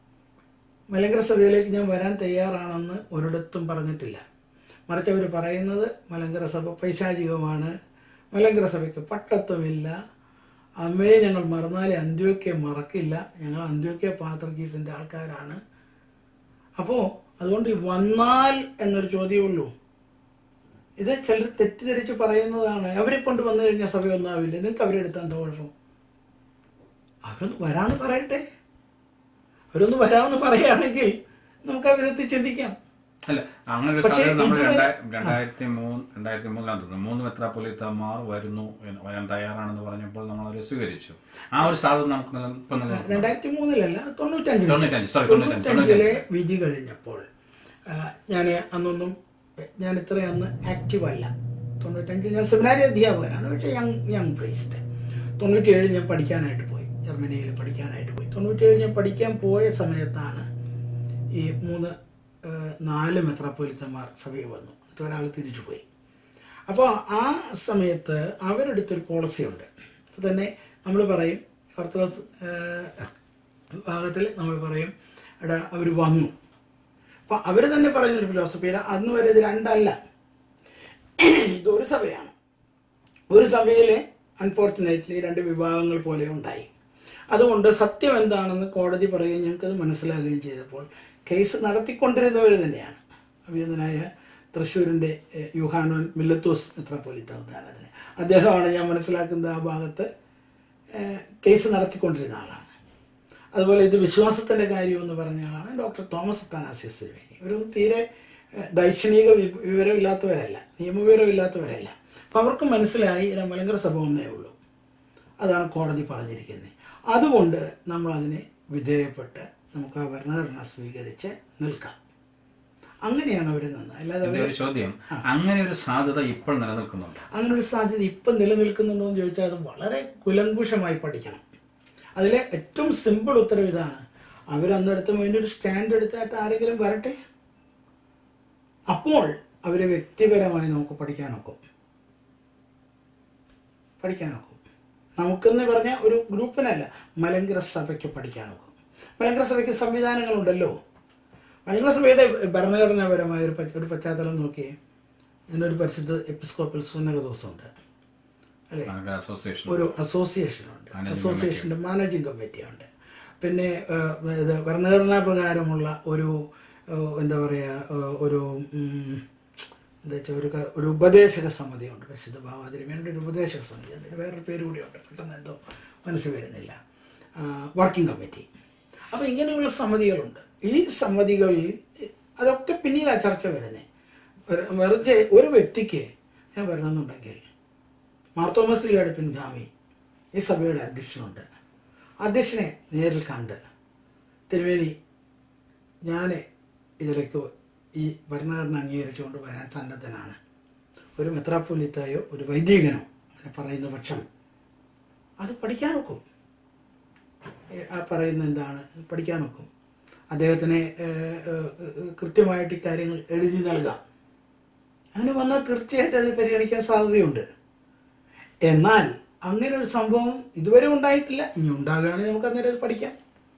മലങ്കര സഭയിലേക്ക് ഞാൻ വരാൻ തയ്യാറാണെന്ന് ഒരിടത്തും പറഞ്ഞിട്ടില്ല മറിച്ച് അവർ പറയുന്നത് മലങ്കര സഭ പൈശാചികമാണ് മലങ്കര സഭയ്ക്ക് പട്ടത്വമില്ല അമ്മയെ ഞങ്ങൾ മറന്നാലേ അന്ത്യോക്യെ മറക്കില്ല ഞങ്ങൾ അന്ത്യോക്യ പാത്രക്കീസിൻ്റെ ആൾക്കാരാണ് അപ്പോൾ അതുകൊണ്ട് ഈ വന്നാൽ എന്നൊരു ചോദ്യമേ ഉള്ളൂ ഇത് ചിലർ തെറ്റിദ്ധരിച്ച് പറയുന്നതാണ് അവരെ കൊണ്ട് വന്നു കഴിഞ്ഞാൽ സഭ ഒന്നാവില്ല നിങ്ങൾക്ക് അവരെ എടുത്താൽ എന്താ കുഴപ്പം അവരൊന്ന് വരാമെന്ന് പറയട്ടെ അവരൊന്ന് വരാമെന്ന് പറയുകയാണെങ്കിൽ നമുക്ക് ആ വിധത്തിൽ ചിന്തിക്കാം അല്ല അങ്ങനെ ഒരു പക്ഷേ സാധ്യത നമ്മൾ ഇതുവരെ- രണ്ടായി- രണ്ടായിരത്തി മൂന്ന് രണ്ടായിരത്തി മൂന്നിലാണ് തോന്നുന്നു മൂന്ന് മെത്രാപ്പൊലിത്തമാർ വരുന്നു എന്ന് വരാൻ തയ്യാറാണെന്ന് പറഞ്ഞപ്പോൾ നമ്മൾ അവരെ സ്വീകരിച്ചു ആ ഒരു സാധ്യത നമുക്ക് നില- ഇപ്പം നിലനിൽക്കുന്നു രണ്ടായിരത്തി മൂന്നിലല്ല തൊണ്ണൂറ്റഞ്ചിൽ തൊണ്ണൂറ്റഞ്ച്, sorry, തൊണ്ണൂറ്റഞ്ച്, തൊണ്ണൂറ്റഞ്ചിലെ വിധി കഴിഞ്ഞപ്പോൾ ഞാൻ അന്നൊന്നും ഞാൻ ഇത്ര അന്ന് ആക്റ്റീവ് അല്ല തൊണ്ണൂറ്റഞ്ച് ഞാൻ സെമിനാരി അധ്യാപകനാണ് പക്ഷേ യങ് യങ് പ്രീസ്റ്റ് തൊണ്ണൂറ്റിയേഴ് ഞാൻ പഠിക്കാനായിട്ട് പോയി ജർമ്മനിയിൽ പഠിക്കാനായിട്ട് പോയി തൊണ്ണൂറ്റിയേഴ് ഞാൻ പഠിക്കാൻ പോയ സമയത്താണ് ഈ മൂന്ന് ആ, നാല് മെത്രാപ്പൊലിത്തന്മാർ സഭയിൽ വന്നു എന്നിട്ട് ഒരാൾ തിരിച്ചു പോയി അപ്പോൾ ആ സമയത്ത് അവരെടുത്തൊരു പോളിസി ഉണ്ട് അപ്പോൾ തന്നെ നമ്മൾ പറയും ഓർത്തഡോക്സ് വിഭാഗത്തിൽ നമ്മൾ പറയും എടാ അവർ വന്നു അപ്പോൾ അവർ തന്നെ പറയുന്നൊരു ഫിലോസഫിയുടെ അന്ന് വരെ ഇത് രണ്ടല്ല ഇത് ഒരു സഭയാണ് ഒരു സഭയിൽ അൺഫോർച്ചുനേറ്റ്ലി രണ്ട് വിഭാഗങ്ങൾ പോലെ ഉണ്ടായി അതുകൊണ്ട് സത്യം എന്താണെന്ന് കോടതി പറയുകയും ഞങ്ങൾക്കത് മനസ്സിലാകുകയും ചെയ്തപ്പോൾ കേസ് നടത്തിക്കൊണ്ടിരുന്നവർ തന്നെയാണ് അഭിനന്ദനായ തൃശ്ശൂരിൻ്റെ ഏഹ്, യുഹാനോൻ മില്ലത്തോസ് മെത്രാപ്പൊലിത്ത ഉദാഹരണത്തിന് അദ്ദേഹമാണ് ഞാൻ മനസ്സിലാക്കുന്ന ആ ഭാഗത്ത് ഏഹ്, കേസ് നടത്തിക്കൊണ്ടിരുന്ന ആളാണ് അതുപോലെ ഇത് വിശ്വാസത്തിൻ്റെ കാര്യം എന്ന് പറഞ്ഞ ആളാണ് ഡോക്ടർ തോമസ് അത്താനാസിയസ് തിരുവേനി ഇവരൊന്നും തീരെ ഏഹ്, ദൈക്ഷണിക വി- വിവരമില്ലാത്തവരല്ല നിയമവിവരമില്ലാത്തവരല്ല അപ്പം അവർക്ക് മനസ്സിലായി ഇവിടെ മലങ്കര സഭ ഒന്നേ ഉള്ളൂ അതാണ് കോടതി പറഞ്ഞിരിക്കുന്നത് അതുകൊണ്ട് നമ്മൾ അതിനെ വിധേയപ്പെട്ട് നമുക്ക് ആ ഭരണഘടന സ്വീകരിച്ച് നിൽക്കാം അങ്ങനെയാണ് അവർ നിന്നത് അല്ലാതെ എന്റെ ഒരു ചോദ്യം അങ്ങനെ ഒരു സാധ്യത ഇപ്പോൾ നിലനിൽക്കുന്നുണ്ട് അങ്ങനെ ഒരു സാധ്യത ഇപ്പം നിലനിൽക്കുന്നുണ്ടോ എന്ന് ചോദിച്ചാൽ അത് വളരെ കുലങ്കുഷമായി പഠിക്കണം അതിലെ ഏറ്റവും സിമ്പിൾ ഉത്തരവ് ഇതാണ് അവരന്നെടുത്ത് അതിൻ്റെ ഒരു സ്റ്റാൻഡ് എടുത്തായിട്ട് ആരെങ്കിലും വരട്ടെ അപ്പോൾ അവരെ വ്യക്തിപരമായി നമുക്ക് പഠിക്കാനൊക്കും പഠിക്കാനൊക്കും നമുക്കെന്ന് പറഞ്ഞാൽ ഒരു ഗ്രൂപ്പിനല്ല മലങ്കര സഭയ്ക്ക് പഠിക്കാനൊക്കും മലങ്കര സഭയ്ക്ക് സംവിധാനങ്ങളുണ്ടല്ലോ മലങ്കര സഭയുടെ ഭരണഘടനാപരമായ ഒരു പശ്ച- ഒരു പശ്ചാത്തലം നോക്കിയേ ഇതിനൊരു പരിശുദ്ധ എപ്പിസ്കോപ്പൽ സുന്നക ദിവസമുണ്ട് അല്ലേ മലങ്കര അസോസിയേഷൻ ഒരു അസോസിയേഷനുണ്ട് Managing അസോസിയേഷൻ്റെ മാനേജിംഗ് കമ്മിറ്റിയുണ്ട് പിന്നെ ഏഹ്, ഇത് ഭരണഘടനാ പ്രകാരമുള്ള ഒരു ഏഹ്, എന്താ പറയുക ഏഹ്, ഒരു ഉം, എന്താ വെച്ചാൽ ഒരു ക- ഒരു ഉപദേശക സമിതിയുണ്ട് പരിശുദ്ധ ഭാവാതിരിമേൻ്റെ ഒരു ഉപദേശക സമിതി അതിന് വേറൊരു പേര് കൂടിയുണ്ട് പെട്ടെന്ന് എന്തോ മനസ്സിൽ വരുന്നില്ല വർക്കിംഗ് കമ്മിറ്റി അപ്പോൾ ഇങ്ങനെയുള്ള സമിതികളുണ്ട് ഈ സമിതികളിൽ അതൊക്കെ പിന്നീടാണ് ചർച്ച വരുന്നത് വെറുതെ ഒരു വ്യക്തിക്ക് ഞാൻ വരണമെന്നുണ്ടെങ്കിൽ മാർത്തോമസ് ലീഗയുടെ പിൻഗാമി ഈ സഭയുടെ അധ്യക്ഷനുണ്ട് അധ്യക്ഷനെ നേരിൽ കണ്ട് തിരുവേലി ഞാൻ ഇതിലേക്ക് ഈ ഭരണഘടന അംഗീകരിച്ചുകൊണ്ട് വരാൻ സന്നദ്ധനാണ് ഒരു മെത്രാപ്പൊലിത്തായോ ഒരു വൈദികനോ അങ്ങനെ പറയുന്ന പക്ഷം അത് പഠിക്കാൻ നോക്കും ഏ, ആ പറയുന്ന എന്താണ് പഠിക്കാൻ നോക്കും അദ്ദേഹത്തിന് ഏ, ഏ, ഏ, കൃത്യമായിട്ട് ഈ കാര്യങ്ങൾ എഴുതി നൽകാം അങ്ങനെ വന്നാൽ തീർച്ചയായിട്ടും അത് പരിഗണിക്കാൻ സാധ്യതയുണ്ട് എന്നാൽ അങ്ങനെ ഒരു സംഭവം ഇതുവരെ ഉണ്ടായിട്ടില്ല ഇനി ഉണ്ടാകുകയാണെങ്കിൽ നമുക്ക് അന്നേരം അത് പഠിക്കാം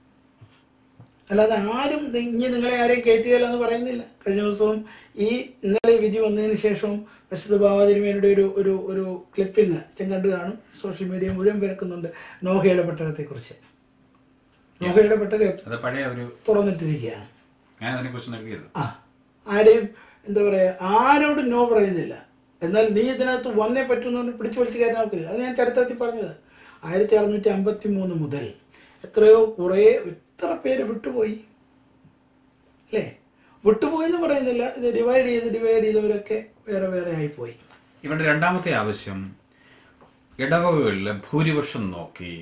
അല്ലാതെ ആരും നി- ഇനി നിങ്ങളെ ആരെയും കയറ്റുകയില്ല എന്ന് പറയുന്നില്ല കഴിഞ്ഞ ദിവസവും ഈ ഇന്നലെ വിധി വന്നതിന് ശേഷം പരിശുദ്ധ ഭാവാതിരുമേനയുടെ ഒരു ഒരു ഒരു ക്ലിപ്പിംഗ് ചെങ്കണ്ട് കാണും സോഷ്യൽ മീഡിയ മുഴുവൻ പേർക്കുന്നുണ്ട് നോഹയുടെ പെട്ടകത്തെക്കുറിച്ച് നോഹയുടെ പെട്ടകം അത് പഴയ ഒരു തുറന്നിട്ടിരിക്കുകയാണ് ഞാൻ അതിനെക്കുറിച്ച് നൽകിയത് ആ ആരെയും എന്താ പറയുക ആരോടും നോ പറയുന്നില്ല എന്നാൽ നീ ഇതിനകത്ത് വന്നേ പറ്റുമെന്ന് പിടിച്ചു വലിച്ചു കയറ്റാൻ നോക്കില്ല അത് ഞാൻ ചരിത്രത്തിൽ പറഞ്ഞത് ആയിരത്തി അറുന്നൂറ്റി അമ്പത്തി മൂന്ന് മുതൽ എത്രയോ കുറേ എത്ര പേര് വിട്ടുപോയി അല്ലേ വിട്ടുപോയി എന്ന് പറയുന്നില്ല ഇത് ഡിവൈഡ് ചെയ്ത് ഡിവൈഡ് ചെയ്തവരൊക്കെ വേറെ വേറെ ആയിപ്പോയി ഇവരുടെ രണ്ടാമത്തെ ആവശ്യം ഇടവകകളിൽ ഭൂരിപക്ഷം നോക്കി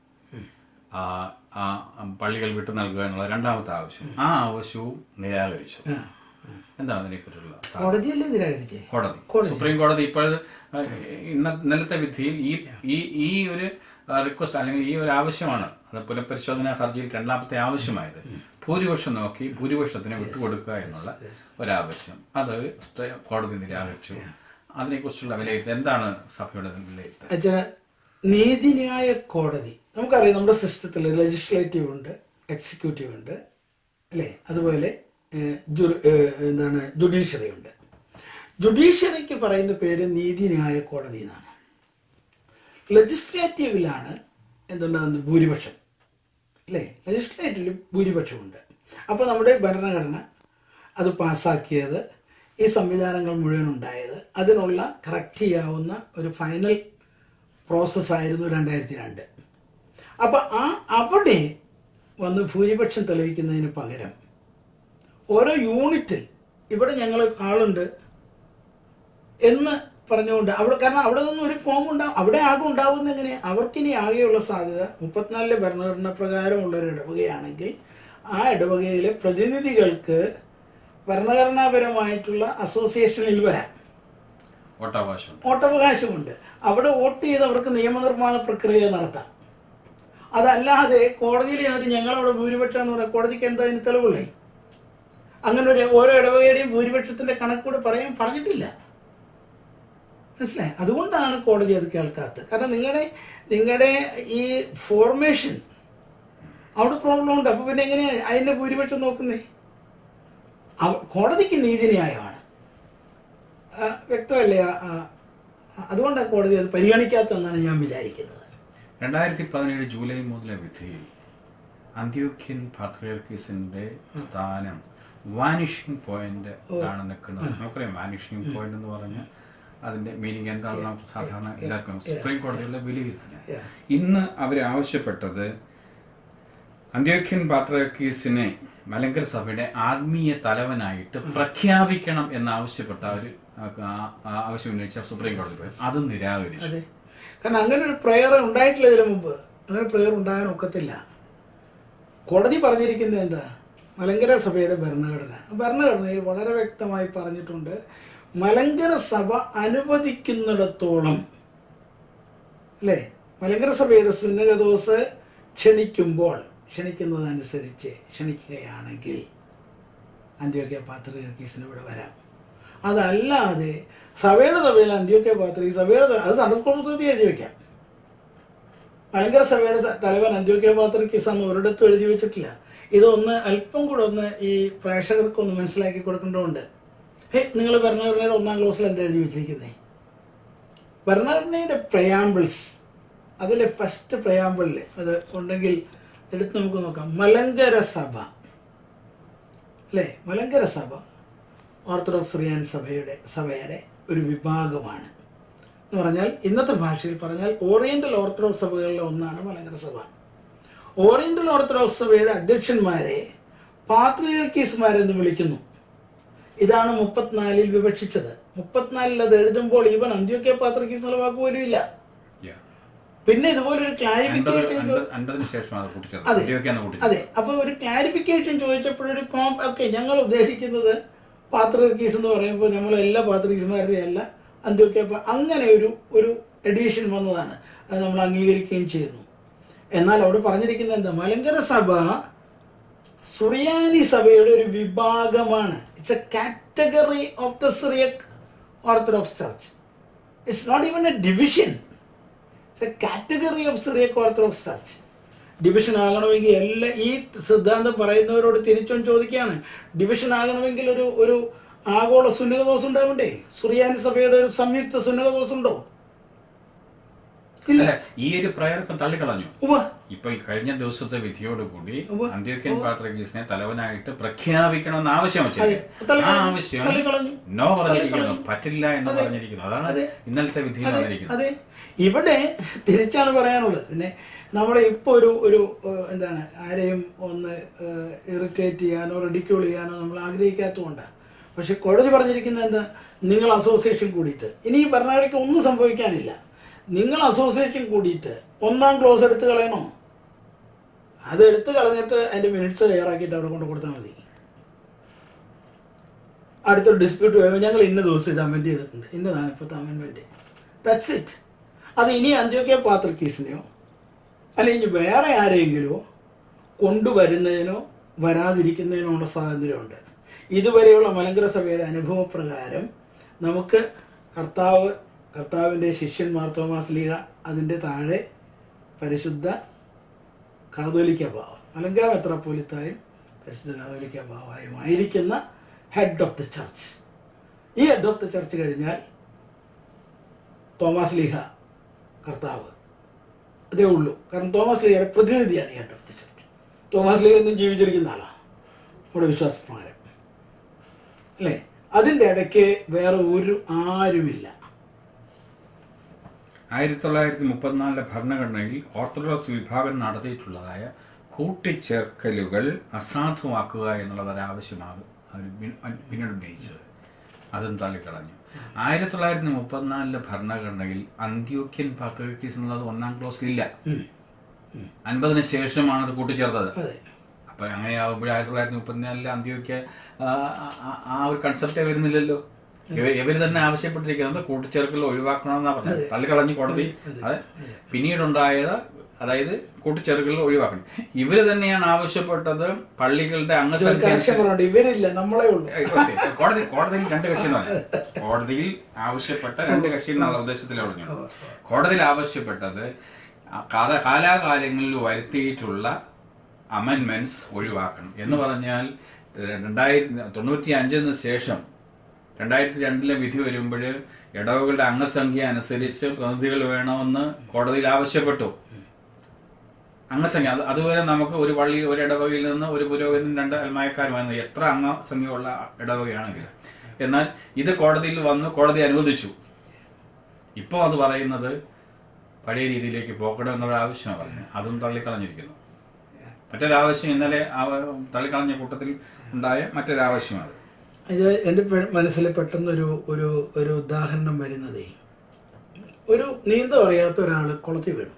ആ ആ പള്ളികൾ വിട്ടു നൽകുക എന്നുള്ള രണ്ടാമത്തെ ആവശ്യം ആ ആവശ്യവും നിരാകരിച്ചു ആ. എന്താണ് അതിനെക്കുറിച്ചുള്ള സാ- കോടതിയല്ലേ നിരാകരിച്ചേ കോടതി കോടതി. സുപ്രീം കോടതി ഇപ്പോൾ ഇന്ന ഇന്നലത്തെ വിധിയിൽ ഈ ഈ ഈ ഒരു റിക്വസ്റ്റ് അല്ലെങ്കിൽ ഈ ഒരു ആവശ്യമാണ് അത് പുനഃപരിശോധനാ ഹർജിയിൽ രണ്ടാമത്തെ ആവശ്യമായത് ഭൂരിപക്ഷം നോക്കി ഭൂരിപക്ഷത്തിന് വിട്ടുകൊടുക്കുക എന്നുള്ള ഒരാവശ്യം അത് സ്റ്റേ- കോടതി നിരാകരിച്ചു അതിനെക്കുറിച്ചുള്ള വിലയിരുത്തൽ എന്താണ് സഭയുടെ വിലയിരുത്തൽ എന്നുവെച്ചാൽ നീതിന്യായ കോടതി നമുക്കറിയാം നമ്മുടെ സിസ്റ്റത്തിൽ ലെജിസ്ലേറ്റീവ് ഉണ്ട് എക്സിക്യൂട്ടീവ് ഉണ്ട് അല്ലേ അതുപോലെ ഏഹ്, ജുറി- ഏഹ്, എന്താണ് ജുഡീഷ്യറി ഉണ്ട് ജുഡീഷ്യറിക്ക് പറയുന്ന പേര് നീതിന്യായ കോടതി എന്നാണ് ലെജിസ്ലേറ്റീവിലാണ് എന്തുണ്ടാകുന്നത് ഭൂരിപക്ഷം അല്ലേ ലെജിസ്ലേറ്റീവിൽ ഭൂരിപക്ഷമുണ്ട് അപ്പോൾ നമ്മുടെ ഭരണഘടന അത് പാസ്സാക്കിയത് ഈ സംവിധാനങ്ങൾ മുഴുവൻ ഉണ്ടായത് അതിനുള്ള കറക്റ്റ് ചെയ്യാവുന്ന ഒരു ഫൈനൽ പ്രോസസ്സായിരുന്നു രണ്ടായിരത്തി രണ്ട് അപ്പോൾ ആ അവിടെ വന്ന് ഭൂരിപക്ഷം തെളിയിക്കുന്നതിന് പകരം ഓരോ യൂണിറ്റിൽ ഇവിടെ ഞങ്ങൾ ആളുണ്ട് എന്ന് പറഞ്ഞുകൊണ്ട് അവിടെ കാരണം അവിടെ നിന്നും ഒരു ഫോം ഉണ്ടാവും അവിടെ ആകെ ഉണ്ടാവുന്ന എങ്ങനെ അവർക്കിനി ആകെയുള്ള സാധ്യത മുപ്പത്തിനാലിലെ ഭരണഘടന പ്രകാരമുള്ള ഒരു ഇടവകയാണെങ്കിൽ ആ ഇടവകയിലെ പ്രതിനിധികൾക്ക് ഭരണഘടനാപരമായിട്ടുള്ള അസോസിയേഷനിൽ വരാം വോട്ടവകാശമുണ്ട് വോട്ടവകാശമുണ്ട് അവിടെ വോട്ട് ചെയ്ത് അവർക്ക് നിയമനിർമ്മാണ പ്രക്രിയ നടത്താം അതല്ലാതെ കോടതിയിൽ ചെന്നിട്ട് ഞങ്ങളവിടെ ഭൂരിപക്ഷം എന്ന് പറയാം കോടതിക്ക് എന്താ അതിന് തെളിവുള്ളേ അങ്ങനെ ഒരു ഓരോ ഇടവകയുടെയും ഭൂരിപക്ഷത്തിന്റെ കണക്കൂടെ പറയാൻ പറഞ്ഞിട്ടില്ല മനസ്സിലായി അതുകൊണ്ടാണ് കോടതി അത് കേൾക്കാത്തത് കാരണം നിങ്ങളുടെ നിങ്ങളുടെ ഈ ഫോർമേഷൻ അവിടെ പ്രോബ്ലം ഉണ്ട് അപ്പോൾ പിന്നെ എങ്ങനെയാ അതിന്റെ ഭൂരിപക്ഷം നോക്കുന്നേ അവ- കോടതിക്ക് നീതിന്യായമാണ് ആ, വ്യക്തമല്ലേ ആ, ആ, അതുകൊണ്ടാണ് കോടതി അത് പരിഗണിക്കാത്തതെന്നാണ് ഞാൻ വിചാരിക്കുന്നത് രണ്ടായിരത്തി പതിനേഴ് ജൂലൈ മുതലെ വിധിയിൽ അന്ത്യോക്യൻ പാത്രിയർക്കീസിന്റെ സ്ഥാനം വാനിഷിംഗ് പോയിന്റ് ആണ് നിൽക്കുന്നത് നമുക്കറിയാം വാനിഷിംഗ് പോയിന്റ് എന്ന് പറഞ്ഞാൽ അതിന്റെ മീനിങ് എന്താണെന്ന് നമുക്ക് സാധാരണ എല്ലാവർക്കും സുപ്രീം കോടതിയുടെ വിലയിരുത്തില്ല Yeah. ഇന്ന് അവർ ആവശ്യപ്പെട്ടത് അന്ത്യോക്യൻ പാത്രിയർക്കീസിനെ മലങ്കര സഭയുടെ ആത്മീയ തലവനായിട്ട് പ്രഖ്യാപിക്കണം എന്നാവശ്യപ്പെട്ട ഒരു ആ- ആ- ആവശ്യം ഉന്നയിച്ച സുപ്രീം കോടതി പോയി അതും നിരാകരിച്ചു അതെ കാരണം അങ്ങനെ ഒരു പ്രെയർ ഉണ്ടായിട്ടില്ല ഇതിനു മുമ്പ് അങ്ങനെ പ്രെയർ ഉണ്ടാകാൻ ഒക്കത്തില്ല കോടതി പറഞ്ഞിരിക്കുന്നത് എന്താ മലങ്കര സഭയുടെ ഭരണഘടന ഭരണഘടനയിൽ വളരെ വ്യക്തമായി പറഞ്ഞിട്ടുണ്ട് മലങ്കര സഭ അനുവദിക്കുന്നിടത്തോളം അല്ലേ മലങ്കര സഭയുടെ സുന്നകദോസ് ക്ഷണിക്കുമ്പോൾ ക്ഷണിക്കുന്നതനുസരിച്ച് ക്ഷണിക്കുകയാണെങ്കിൽ അന്ത്യോക്യ പാത്രീർക്കീസിന് ഇവിടെ വരാം അതല്ലാതെ സഭയുടെ സഭയിൽ അന്ത്യോക്യ പാത്രി സഭയുടെ ത- അത് സൺഡേ സ്കൂൾ പുസ്തകത്തിൽ എഴുതി വെക്കാം മലങ്കര സഭയുടെ ത- തലവൻ അന്ത്യോക്യ പാത്രിക്കീസ് അന്ന് ഒരിടത്തും എഴുതി വെച്ചിട്ടില്ല ഇതൊന്ന് അല്പം കൂടെ ഒന്ന് ഈ പ്രേക്ഷകർക്ക് ഒന്ന് മനസ്സിലാക്കി കൊടുക്കേണ്ടതുണ്ട് ഹേ നിങ്ങൾ ഭരണഘടനയുടെ ഒന്നാം ക്ലോസിൽ എന്താ എഴുതി വെച്ചിരിക്കുന്നത് ഭരണഘടനയുടെ പ്രയാമ്പിൾസ് അതിലെ ഫസ്റ്റ് പ്രയാമ്പിളിൽ അത് ഉണ്ടെങ്കിൽ എടുത്ത് നമുക്ക് നോക്കാം മലങ്കര സഭ അല്ലേ മലങ്കര സഭ ഓർത്തഡോക്സ് റിയാനി സഭയുടെ സഭയുടെ ഒരു വിഭാഗമാണ് എന്ന് പറഞ്ഞാൽ ഇന്നത്തെ ഭാഷയിൽ പറഞ്ഞാൽ ഓറിയന്റൽ ഓർത്തഡോക്സ് സഭകളിലെ ഒന്നാണ് മലങ്കര സഭ ഓറിയന്റൽ ഓർത്തഡോക്സ് സഭയുടെ അധ്യക്ഷന്മാരെ പാത്രിയർക്കീസ്മാരെന്ന് വിളിക്കുന്നു ഇതാണ് മുപ്പത്തിനാലിൽ വിവക്ഷിച്ചത് മുപ്പത്തിനാലിൽ അത് എഴുതുമ്പോൾ ഇവൻ അന്ത്യോക്യ പാത്രിക്കീസ് എന്നുള്ള വാക്ക് പോലും ഇല്ല Yeah. പിന്നെ ഇതുപോലൊരു അൻപത് ക്ലാരിഫിക്കേഷൻ അൻപത് അൻപതിന് ശേഷം അത് കൂട്ടിച്ചേർത്ത് അതെ. അന്ത്യോക്യാണ് കൂട്ടിച്ചേർത്ത് അതെ അപ്പൊ ഒരു ക്ലാരിഫിക്കേഷൻ ചോദിച്ചപ്പോഴൊരു കോം ഓക്കെ ഞങ്ങൾ ഉദ്ദേശിക്കുന്നത് പാത്രീസ് എന്ന് പറയുമ്പോൾ നമ്മൾ എല്ലാ പാത്രീസ്മാരുടെയും അല്ല അന്ത്യോക്യ പ- അങ്ങനെ ഒരു ഒരു എഡീഷൻ വന്നതാണ് അത് നമ്മൾ അംഗീകരിക്കുകയും ചെയ്യുന്നു എന്നാൽ അവിടെ പറഞ്ഞിരിക്കുന്നത് എന്താ മലങ്കര സഭ സുറിയാനി സഭയുടെ ഒരു വിഭാഗമാണ് it's a category of the Syriac Orthodox church it's not even a division it's a category of Syriac Orthodox church division ആകണമെങ്കിൽ എല്ലാ ഈ സിദ്ധാന്തം പറയുന്നവരോട് തിരിച്ചും ചോദിക്കുകയാണ് ഡിവിഷൻ ആകണമെങ്കിൽ ഒരു ഒരു ആഗോള സുന്നകദോഷം ഉണ്ടാവണ്ടേ സുറിയാനി സഭയുടെ ഒരു സംയുക്ത സുന്നകദോഷം ഉണ്ടോ ഇല്ല അല്ല, ഈ ഒരു പ്രയർക്കം തള്ളിക്കളഞ്ഞു ഉവ്വ ഇപ്പൊ ഈ കഴിഞ്ഞ ദിവസത്തെ വിധിയോടുകൂടി ഉവ്വ്. അന്ത്യോക്യൻ പാത്രഗീസിനെ തലവനായിട്ട് പ്രഖ്യാപിക്കണമെന്ന് ആവശ്യം അതെ. വെച്ചിരിക്കുന്നു തള്ളിക്കളഞ്ഞു. ആ ആവശ്യം തള്ളിക്കളഞ്ഞു. നോ പറഞ്ഞിരിക്കുന്നു തള്ളിക്കളഞ്ഞു. പറ്റില്ല എന്ന് അതെ. പറഞ്ഞിരിക്കുന്നു അതാണ് അതെ. ഇന്നലത്തെ വിധിയിൽ അതെ വന്നിരിക്കുന്നത് അതെ ഇവിടെ തിരിച്ചാണ് പറയാനുള്ളത് പിന്നെ നമ്മളെ ഇപ്പോൾ ഒരു ഒരു ഏഹ്, എന്താണ് ആരെയും ഒന്ന് ഇറിറ്റേറ്റ് ചെയ്യാനോ റെഡിക്യൂൾ ചെയ്യാനോ നമ്മൾ ആഗ്രഹിക്കാത്തതുകൊണ്ടാണ് പക്ഷെ കോടതി പറഞ്ഞിരിക്കുന്നത് എന്താ നിങ്ങൾ അസോസിയേഷൻ കൂടിയിട്ട് ഇനി ഈ ഭരണഘടനയ്ക്ക് ഒന്നും സംഭവിക്കാനില്ല നിങ്ങൾ അസോസിയേഷൻ കൂടിയിട്ട് ഒന്നാം ക്ലോസ് എടുത്ത് കളയണോ അത് എടുത്ത് കളഞ്ഞിട്ട് അതിന്റെ മിനിറ്റ്സ് തയ്യാറാക്കിയിട്ട് അവിടെ കൊണ്ട് കൊടുത്താൽ മതി അടുത്തൊരു ഡിസ്പ്യൂട്ട് വരുമ്പോൾ ഞങ്ങൾ ഇന്ന ദിവസം ഇത് അമെൻഡ് ചെയ്തിട്ടുണ്ട് ഇന്നതാണ് ഇപ്പോഴത്തെ അമെൻമെൻറ്റ് ദാറ്റ്സ് ഇറ്റ് അത് ഇനി അന്ത്യോക്യ പാത്രക്കീസിനെയോ അല്ലെങ്കിൽ വേറെ ആരെങ്കിലോ കൊണ്ടുവരുന്നതിനോ വരാതിരിക്കുന്നതിനോ ഉള്ള സ്വാതന്ത്ര്യമുണ്ട് ഇതുവരെയുള്ള മലങ്കര സഭയുടെ അനുഭവപ്രകാരം നമുക്ക് കർത്താവ് കർത്താവിൻ്റെ ശിഷ്യന്മാർ തോമാസ് ലീഗ അതിൻ്റെ താഴെ പരിശുദ്ധ കാതോലിക്ക ബാവ മലങ്കര മെത്രാപ്പോലിത്തായും പരിശുദ്ധ കാതോലിക്ക ബാവായും ആയിരിക്കുന്ന ഹെഡ് ഓഫ് ദ ചർച്ച് ഈ ഹെഡ് ഓഫ് ദ ചർച്ച് കഴിഞ്ഞാൽ തോമസ് ലീഹ കർത്താവ് അതേ ഉള്ളൂ കാരണം തോമസ് ലീഹയുടെ പ്രതിനിധിയാണ് ഈ head of the church Thomas ലീഹ ഇന്നും ജീവിച്ചിരിക്കുന്ന ആളാണ് നമ്മുടെ വിശ്വാസപ്രകാരം അല്ലേ അതിൻ്റെ ഇടയ്ക്ക് വേറെ ഒരു ആരുമില്ല ആയിരത്തി തൊള്ളായിരത്തി മുപ്പത്തിനാലിലെ ഭരണഘടനയിൽ ഓർത്തഡോക്സ് വിഭാഗം നടത്തിയിട്ടുള്ളതായ കൂട്ടിച്ചേർക്കലുകൾ അസാധുവാക്കുക എന്നുള്ളത് ഒരു ആവശ്യമാണ് അവർ പി- പിന്നീട് ഉന്നയിച്ചത് അതും തള്ളിക്കളഞ്ഞു ആയിരത്തി തൊള്ളായിരത്തി മുപ്പത്തിനാലിലെ ഭരണഘടനയിൽ അന്ത്യോക്യൻ പാത്രിക്കീസ് എന്നുള്ളത് ഒന്നാം ക്ലോസിൽ ഇല്ല അൻപതിന് ശേഷമാണ് അത് കൂട്ടിച്ചേർത്തത് അതെ അപ്പം അങ്ങനെയാകുമ്പോൾ ആയിരത്തി തൊള്ളായിരത്തി മുപ്പത്തിനാലിലെ അന്ത്യോക്യ ആ, ആ- ആ ഒരു കൺസെപ്റ്റേ വരുന്നില്ലല്ലോ ഇവർ ഇവർ തന്നെ ആവശ്യപ്പെട്ടിരിക്കുന്നത് കൂട്ടിച്ചേർക്കൽ ഒഴിവാക്കണമെന്നാണ് പറഞ്ഞത് തള്ളിക്കളഞ്ഞു കോടതി അത് പിന്നീടുണ്ടായത് അതായത് കൂട്ടിച്ചേർക്കൽ ഒഴിവാക്കണം ഇവർ തന്നെയാണ് ആവശ്യപ്പെട്ടത് പള്ളികളുടെ അംഗസംഖ്യ കറക്ഷൻ പറഞ്ഞോണ്ട് ഇവരില്ല നമ്മളെ ഉള്ളൂ ഏയ് ഓക്കേ. കോടതി കോടതിയിൽ രണ്ട് കക്ഷി എന്ന് പറഞ്ഞു കോടതിയിൽ ആവശ്യപ്പെട്ട രണ്ട് കക്ഷി എന്നുള്ള ഉദ്ദേശത്തിൽ പറഞ്ഞു കോടതിയിൽ ആവശ്യപ്പെട്ടത് ആ കാല- കാലാകാലങ്ങളിൽ വരുത്തിയിട്ടുള്ള അമെൻമെന്റ്സ് ഒഴിവാക്കണം എന്ന് പറഞ്ഞാൽ രണ്ടായിരത്തി തൊണ്ണൂറ്റി അഞ്ചിന് ശേഷം രണ്ടായിരത്തി രണ്ടിലെ വിധി വരുമ്പോൾ ഇടവകളുടെ അംഗസംഖ്യ അനുസരിച്ച് പ്രതിനിധികൾ വേണമെന്ന് കോടതിയിൽ ആവശ്യപ്പെട്ടു അംഗസംഖ്യ അത് അതുവരെ നമുക്ക് ഒരു പള്ളി ഒരു ഇടവകയിൽ നിന്ന് ഒരു പുരോഹിതൻ രണ്ട് അൽമായക്കാരുമായിരുന്നു എത്ര അംഗസംഖ്യയുള്ള ഇടവകയാണെങ്കിലും എന്നാൽ ഇത് കോടതിയിൽ വന്ന് കോടതി അനുവദിച്ചു ഇപ്പോൾ അത് പറയുന്നത് പഴയ രീതിയിലേക്ക് പോകണം എന്നുള്ള ആവശ്യമാണ് പറഞ്ഞത് അതും തള്ളിക്കളഞ്ഞിരിക്കുന്നു മറ്റൊരാവശ്യം ഇന്നലെ ആ തള്ളിക്കളഞ്ഞ കൂട്ടത്തിൽ ഉണ്ടായ മറ്റൊരാവശ്യമാണ് ഇത് എൻ്റെ പെ- മനസ്സിൽ പെട്ടെന്നൊരു ഒരു ഒരു ഉദാഹരണം വരുന്നതേ ഒരു നീന്തം അറിയാത്ത ഒരാൾ കുളത്തിൽ വീണു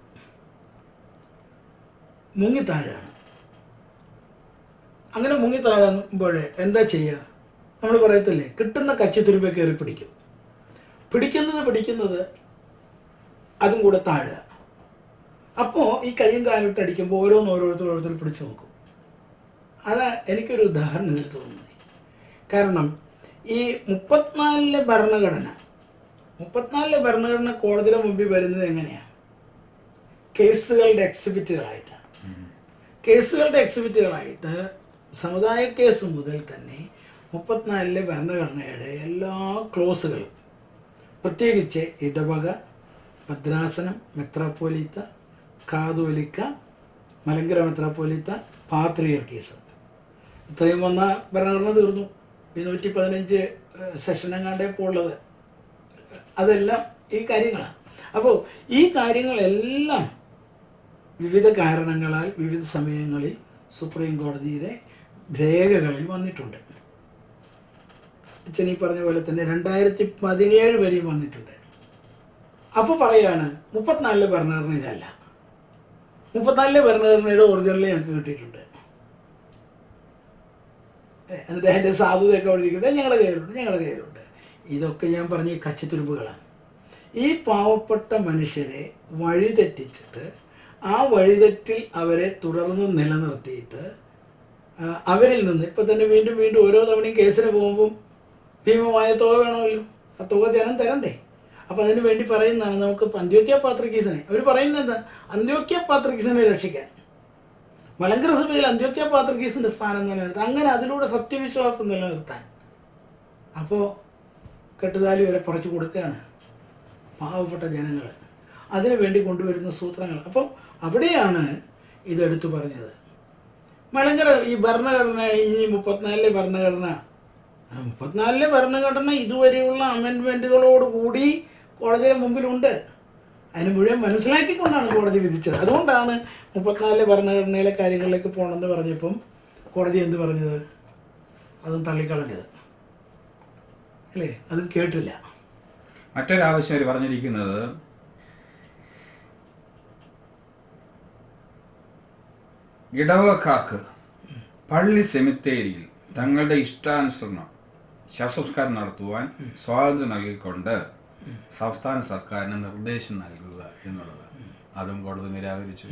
മുങ്ങിത്താഴാണ് അങ്ങനെ മുങ്ങിത്താഴുമ്പോൾ എന്താ ചെയ്യുക നമ്മൾ പറയത്തില്ലേ കിട്ടുന്ന കച്ചിത്തുരുമ്പെ കയറി പിടിക്കും പിടിക്കുന്നത് പിടിക്കുന്നത് അതും കൂടെ താഴുക അപ്പോൾ ഈ കൈയും കാലിട്ട് അടിക്കുമ്പോൾ ഓരോന്ന് ഓരോരുത്തർ ഓരോരുത്തർ പിടിച്ചു നോക്കും അതാ എനിക്കൊരു ഉദാഹരണം ഇതിൽ തോന്നുന്നത് കാരണം ഈ മുപ്പത്തിനാലിലെ ഭരണഘടന മുപ്പത്തിനാലിലെ ഭരണഘടന കോടതിയുടെ മുമ്പിൽ വരുന്നത് എങ്ങനെയാണ് കേസുകളുടെ എക്സിബിറ്റുകളായിട്ടാണ് കേസുകളുടെ എക്സിബിറ്റുകളായിട്ട് സമുദായ കേസ് മുതൽ തന്നെ മുപ്പത്തിനാലിലെ ഭരണഘടനയുടെ എല്ലാ ക്ലോസുകളും പ്രത്യേകിച്ച് ഇടവക ഭദ്രാസനം മെത്രാപ്പോലീത്ത കാതോലിക്ക മലങ്കര മെത്രാപ്പോലീത്ത പാത്രിയർക്കീസ് ഇത്രയും വന്ന ഭരണഘടന തീർന്നു ഈ നൂറ്റി പതിനഞ്ച് സെഷൻ എങ്ങാണ്ടേ ഇപ്പോൾ ഉള്ളത് അതെല്ലാം ഈ കാര്യങ്ങളാണ് അപ്പോൾ ഈ കാര്യങ്ങളെല്ലാം വിവിധ കാരണങ്ങളാൽ വിവിധ സമയങ്ങളിൽ സുപ്രീം കോടതിയുടെ രേഖകളിൽ വന്നിട്ടുണ്ട് അച്ഛൻ ഈ പറഞ്ഞ പോലെ തന്നെ രണ്ടായിരത്തി പതിനേഴ് വരെയും വന്നിട്ടുണ്ട് അപ്പോൾ പറയാണ് മുപ്പത്തിനാലിലെ ഭരണഘടന ഇതല്ല മുപ്പത്തിനാലിലെ ഭരണഘടനയുടെ ഒറിജിനൽ ഞങ്ങൾക്ക് കിട്ടിയിട്ടുണ്ട് ഏ, എന്നിട്ട് അതിൻ്റെ സാധുതയൊക്കെ അവിടെ ഇരിക്കട്ടെ ഞങ്ങളുടെ കയ്യിലുണ്ട് ഞങ്ങളുടെ കയ്യിലുണ്ട് ഇതൊക്കെ ഞാൻ പറഞ്ഞ ഈ കച്ചിത്തുരുമ്പുകളാണ് ഈ പാവപ്പെട്ട മനുഷ്യരെ വഴിതെറ്റിച്ചിട്ട് ആ വഴിതെറ്റിൽ അവരെ തുടർന്ന് നിലനിർത്തിയിട്ട് ആ, അവരിൽ നിന്ന് ഇപ്പം തന്നെ വീണ്ടും വീണ്ടും ഓരോ തവണയും കേസിന് പോകുമ്പം ഭീമമായ തുക വേണമല്ലോ ആ തുക ജനം തരണ്ടേ അപ്പം അതിന് വേണ്ടി പറയുന്നതാണ് നമുക്ക് അന്ത്യോക്യ പാത്രിക്കീസിനെ അവർ പറയുന്നത് എന്താ അന്ത്യോക്യ പാത്രിക്കീസിനെ രക്ഷിക്കാൻ മലങ്കര സഭയിൽ അന്ത്യോക്യ പാത്രിക്കീസിന്റെ സ്ഥാനം നിലനിർത്താൻ അങ്ങനെ അതിലൂടെ സത്യവിശ്വാസം നിലനിർത്താൻ അപ്പോൾ കെട്ടുതാലി വരെ പറിച്ചു കൊടുക്കുകയാണ് പാവപ്പെട്ട ജനങ്ങൾ അതിനു വേണ്ടി കൊണ്ടുവരുന്ന സൂത്രങ്ങൾ അപ്പോൾ അവിടെയാണ് ഇതെടുത്തു പറഞ്ഞത് മലങ്കര ഈ ഭരണഘടന ഈ മുപ്പത്തിനാലിലെ ഭരണഘടന ആ മുപ്പത്തിനാലിലെ ഭരണഘടന ഇതുവരെയുള്ള അമെൻമെൻറ്റുകളോട് കൂടി കോടതിയുടെ മുമ്പിലുണ്ട് അതിന് മുഴുവൻ മനസ്സിലാക്കിക്കൊണ്ടാണ് കോടതി വിധിച്ചത് അതുകൊണ്ടാണ് മുപ്പത്തിനാലിലെ ഭരണഘടനയിലെ കാര്യങ്ങളിലേക്ക് പോകണമെന്ന് പറഞ്ഞപ്പം കോടതി എന്ത് പറഞ്ഞത് അതും തള്ളിക്കളഞ്ഞത് അല്ലേ അതും കേട്ടില്ല മറ്റൊരാവശ്യം അവർ പറഞ്ഞിരിക്കുന്നത് ഇടവക്കാർക്ക് പള്ളി സെമിത്തേരിയിൽ തങ്ങളുടെ ഇഷ്ടാനുസരണം ശവസംസ്കാരം നടത്തുവാൻ സ്വാതന്ത്ര്യം നൽകിക്കൊണ്ട് സംസ്ഥാന സർക്കാരിന് നിർദ്ദേശം നൽകുക എന്നുള്ളത് അതും കോടതി നിരാകരിച്ചു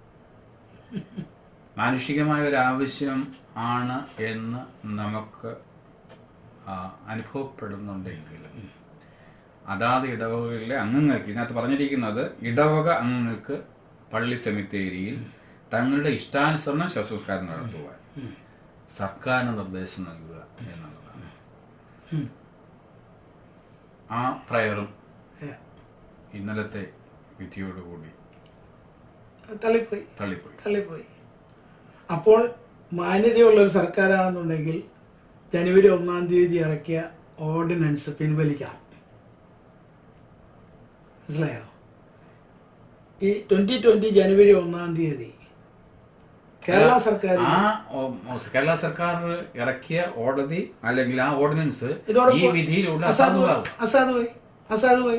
മാനുഷികമായ ഒരു ആവശ്യം ആണ് എന്ന് നമുക്ക് ആ, അനുഭവപ്പെടുന്നുണ്ടെങ്കിലും അതാത് ഇടവകകളിലെ അംഗങ്ങൾക്ക് ഇതിനകത്ത് പറഞ്ഞിരിക്കുന്നത് ഇടവക അംഗങ്ങൾക്ക് പള്ളി സെമിത്തേരിയിൽ തങ്ങളുടെ ഇഷ്ടാനുസരണം ശവസംസ്കാരം നടത്തുവാൻ സർക്കാരിന് നിർദ്ദേശം നൽകുക എന്നുള്ളതാണ് ആ പ്രയറും ഏ, ഇന്നലത്തെ വിധിയോടുകൂടി തള്ളിപ്പോയി തള്ളിപ്പോയി തള്ളിപ്പോയി അപ്പോൾ മാന്യതയുള്ള ഒരു സർക്കാരാണെന്നുണ്ടെങ്കിൽ ജനുവരി ഒന്നാം തീയതി ഇറക്കിയ ഓർഡിനൻസ് പിൻവലിക്കണം മനസ്സിലായോ ഈ ട്വന്റി ട്വന്റി ജനുവരി ഒന്നാം തീയതി കേരള സർക്കാർ ആ ഓ- ഓ- കേരള സർക്കാർ ഇറക്കിയ ഓടതി അല്ലെങ്കിൽ ആ ഓർഡിനൻസ് ഇതോടെ ഈ വിധിയിലൂടെ അസാധുവായി അസാധുവാകും അസാധുവായി അസാധുവായി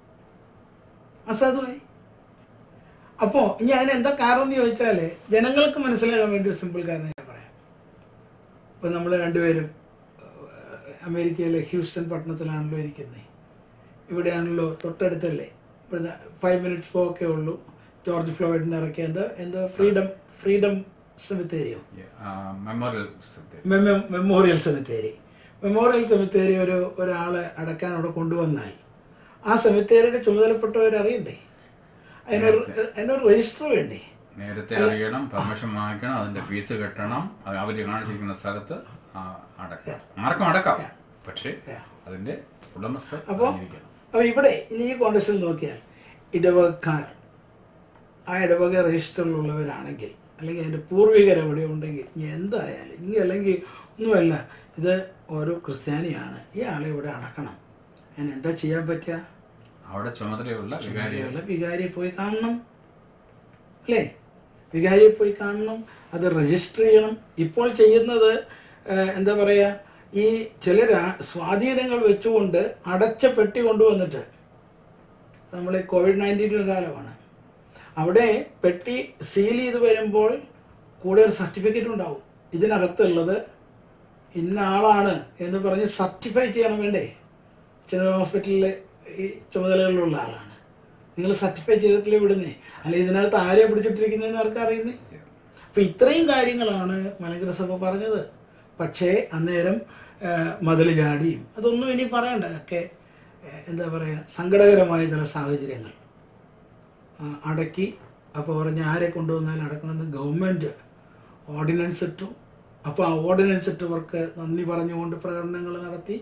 അസാധുവായി അപ്പോൾ ഇനി അതിന് എന്താ കാരണം എന്ന് ചോദിച്ചാൽ ജനങ്ങൾക്ക് മനസ്സിലാകാൻ വേണ്ടി ഒരു സിമ്പിൾ കാരണം ഞാൻ പറയാം ഇപ്പോൾ നമ്മൾ രണ്ടുപേരും ഏഹ്, അമേരിക്കയിലെ ഹ്യൂസ്റ്റൺ പട്ടണത്തിലാണല്ലോ ഇരിക്കുന്നത് ഇവിടെയാണല്ലോ തൊട്ടടുത്തല്ലേ ഇവിടുന്ന് ഫൈവ് മിനിറ്റ്സ് പോക്കേ ഉള്ളൂ ജോർജ് ഫ്ലോയിഡിനെ ഇറക്കിയ എന്താ എന്താ ഫ്രീഡം ഫ്രീഡം സെമിത്തേരിയോ മെമ്മോറിയൽ മെമ്മ- മെമ്മോറിയൽ സെമിത്തേരി മെമ്മോറിയൽ സെമിത്തേരി ഒരു ഒരാളെ അടക്കാൻ അവിടെ കൊണ്ടുവന്നാൽ ആ സെമിത്തേരിയുടെ ചുമതലപ്പെട്ടവർ അറിയണ്ടേ അതിനൊരു അതിനൊരു രജിസ്റ്റർ വേണ്ടേ നേരത്തെ അറിയണം പെർമിഷൻ വാങ്ങിക്കണം അതിന്റെ ഫീസ് കെട്ടണം അത് അവര് കാണിച്ചിരിക്കുന്ന സ്ഥലത്ത് ആ, അടക്കാം ആർക്കും അടക്കാം പക്ഷേ അതിന്റെ ഉടമസ്ഥ അപ്പോൾ അറിഞ്ഞിരിക്കണം. അപ്പോൾ ഇവിടെ ഇനി ഈ കോണ്ടസ്റ്റിൽ നോക്കിയാൽ ഇടവക്കാർ ആ ഇടവക രജിസ്റ്ററിലുള്ളവരാണെങ്കിൽ അല്ലെങ്കിൽ അതിൻ്റെ പൂർവികർ എവിടെ ഉണ്ടെങ്കിൽ ഇനി എന്തായാലും ഇനി അല്ലെങ്കിൽ ഒന്നുമല്ല ഇത് ഓരോ ക്രിസ്ത്യാനിയാണ് ഈ ആളെ ഇവിടെ അടക്കണം അതിന് എന്താ ചെയ്യാൻ പറ്റുക അവിടെ ചുമതലയുള്ള വികാരി വികാരിയുള്ള വികാരിയെ പോയി കാണണം അല്ലേ വികാരിയെ പോയി കാണണം അത് രജിസ്റ്റർ ചെയ്യണം ഇപ്പോൾ ചെയ്യുന്നത് ഏഹ്, എന്താ പറയുക ഈ ചില രാ- സ്വാധീനങ്ങൾ വെച്ചുകൊണ്ട് അടച്ച പെട്ടി കൊണ്ടുവന്നിട്ട് നമ്മൾ കോവിഡ് നയൻറ്റീൻ്റെ കാലമാണ് അവിടെ പെട്ടി സീൽ ചെയ്ത് വരുമ്പോൾ കൂടെ ഒരു സർട്ടിഫിക്കറ്റ് ഉണ്ടാവും ഇതിനകത്തുള്ളത് ഇന്ന ആളാണ് എന്ന് പറഞ്ഞ് സർട്ടിഫൈ ചെയ്യണം വേണ്ടേ ചില ഹോസ്പിറ്റലിലെ ഈ ചുമതലകളിലുള്ള ആളാണ് നിങ്ങൾ സർട്ടിഫൈ ചെയ്തിട്ടില്ലേ വിടുന്നേ അല്ലെ ഇതിനകത്ത് ആരെയാണ് പിടിച്ചിട്ടിരിക്കുന്നതെന്ന് ആർക്കും അറിയുന്നേ അപ്പൊ ഇത്രയും കാര്യങ്ങളാണ് മലങ്കര സഭ പറഞ്ഞത് പക്ഷേ അന്നേരം മതിൽ ചാടിയും അതൊന്നും ഇനി പറയണ്ട ഒക്കെ ഏഹ്, എന്താ പറയുക സങ്കടകരമായ ചില സാഹചര്യങ്ങൾ ആ, അടക്കി അപ്പോൾ പറഞ്ഞ് ആരെ കൊണ്ടുവന്നാലും അടക്കണമെന്ന് ഗവൺമെൻറ് ഓർഡിനൻസ് ഇട്ടു അപ്പോൾ ആ ഓർഡിനൻസ് ഇട്ടവർക്ക് നന്ദി പറഞ്ഞുകൊണ്ട് പ്രകടനങ്ങൾ നടത്തി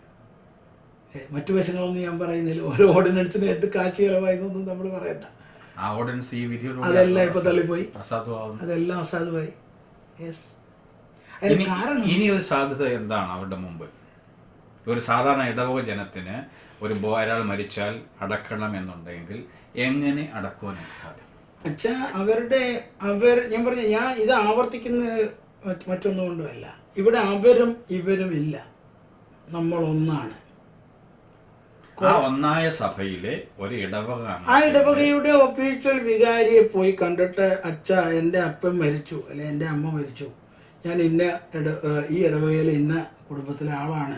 ഏ, മറ്റു വശങ്ങളൊന്നും ഞാൻ പറയുന്നില്ല ഓരോ ഓർഡിനൻസിന് എന്ത് കാശ് ചിലവായെന്നൊന്നും നമ്മൾ പറയണ്ട ആ ഓർഡിനൻസ് ഈ വിധിയിലൂടെ അതെല്ലാം ഇപ്പൊ തള്ളിപ്പോയി അസാധുവാകും അതെല്ലാം അസാധുവായി യെസ് അതിന് ഇനി കാരണം ഇനി ഒരു സാധ്യത എന്താണ് അവരുടെ മുമ്പ് ഒരു സാധാരണ ഇടവക ജനത്തിന് ഒരു ബോ- ഒരാൾ മരിച്ചാൽ അടക്കണം എന്നുണ്ടെങ്കിൽ എങ്ങനെ അടക്കുവാനായിട്ട് സാധ്യം അച്ഛാ അവരുടെ അവർ ഞാൻ പറഞ്ഞു ഞാൻ ഇത് ആവർത്തിക്കുന്ന മറ്റ് മറ്റൊന്നും കൊണ്ടുമല്ല ഇവിടെ അവരും ഇവരും ഇല്ല നമ്മൾ ഒന്നാണ് ആ ഒന്നായ സഭയിലെ ഒരു ഇടവക ആ അംഗം ഇടവകയുടെ ഒഫീഷ്യൽ വികാരിയെ പോയി കണ്ടിട്ട് അച്ഛ എൻ്റെ അപ്പൻ മരിച്ചു അല്ലെ എൻ്റെ അമ്മ മരിച്ചു ഞാൻ ഇന്ന ഇട ഏഹ് ഈ ഇടവകയിലെ ഇന്ന കുടുംബത്തിലെ ആളാണ്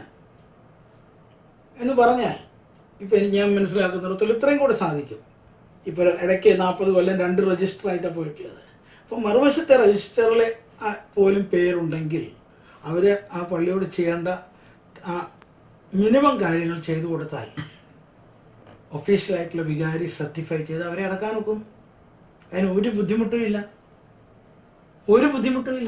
എന്ന് പറഞ്ഞാൽ ഇപ്പം എനിക്ക് ഞാൻ മനസ്സിലാക്കുന്നിടത്തോളം ഇത്രയും കൂടെ സാധിക്കും ഇപ്പോൾ ഇടയ്ക്ക് നാൽപ്പത് കൊല്ലം രണ്ട് രജിസ്റ്റർ ആയിട്ടാണ് പോയിട്ടുള്ളത് അപ്പോൾ മറുവശത്തെ രജിസ്റ്ററിൽ പോലും പേരുണ്ടെങ്കിൽ അവർ ആ പള്ളിയോട് ചെയ്യേണ്ട ആ മിനിമം കാര്യങ്ങൾ ചെയ്തു കൊടുത്താൽ ഒഫീഷ്യലായിട്ടുള്ള വികാരി സർട്ടിഫൈ ചെയ്ത് അവരെ അടക്കാൻ നോക്കും അതിന് ഒരു ബുദ്ധിമുട്ടുമില്ല ഒരു ബുദ്ധിമുട്ടുമില്ല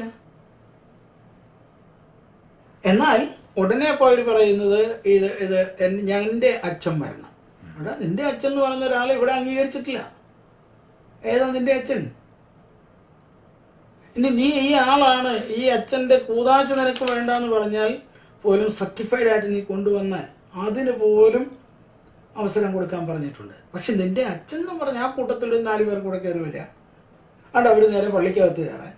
എന്നാൽ ഉടനെ അപ്പോൾ അവർ പറയുന്നത് ഇത് ഇത് എൻ- ഞാൻ എൻ്റെ അച്ഛൻ വരണം ഇവിടെ നിന്റെ അച്ഛൻ എന്ന് പറയുന്ന ഒരാളെ ഇവിടെ അംഗീകരിച്ചിട്ടില്ല ഏതാ നിന്റെ അച്ഛൻ ഇനി നീ ഈ ആളാണ് ഈ അച്ഛൻ്റെ കൂതാച്ച നിനക്ക് വേണ്ടെന്ന് പറഞ്ഞാൽ പോലും സർട്ടിഫൈഡ് ആയിട്ട് നീ കൊണ്ടുവന്നാൽ അതിന് പോലും അവസരം കൊടുക്കാൻ പറഞ്ഞിട്ടുണ്ട് പക്ഷെ നിന്റെ അച്ഛൻ എന്ന് പറഞ്ഞ ആ കൂട്ടത്തിൽ ഒരു നാല് പേർ കൂടെ കയറി വരിക അതുകൊണ്ട് അവർ നേരെ പള്ളിക്കകത്ത് കയറാൻ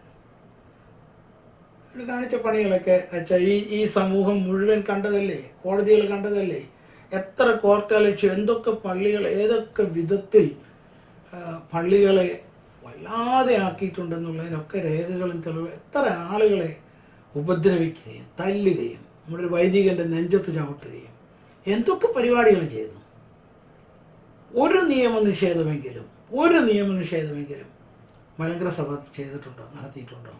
അവർ കാണിച്ച പണികളൊക്കെ അച്ഛാ ഈ ഈ സമൂഹം മുഴുവൻ കണ്ടതല്ലേ കോടതികൾ കണ്ടതല്ലേ എത്ര കോർട്ടലക്ഷ്യ എന്തൊക്കെ പള്ളികൾ ഏതൊക്കെ വിധത്തിൽ ആ, പള്ളികളെ വല്ലാതെ ആക്കിയിട്ടുണ്ടെന്നുള്ളതിനൊക്കെ രേഖകളും തെളിവ് എത്ര ആളുകളെ ഉപദ്രവിക്കുകയും തല്ലുകയും നമ്മുടെ ഒരു വൈദികന്റെ നെഞ്ചത്ത് ചവിട്ടുകയും എന്തൊക്കെ പരിപാടികൾ ചെയ്തു ഒരു നിയമനിഷേധമെങ്കിലും ഒരു നിയമനിഷേധമെങ്കിലും മലങ്കര സഭ ചെയ്തിട്ടുണ്ടോ നടത്തിയിട്ടുണ്ടോ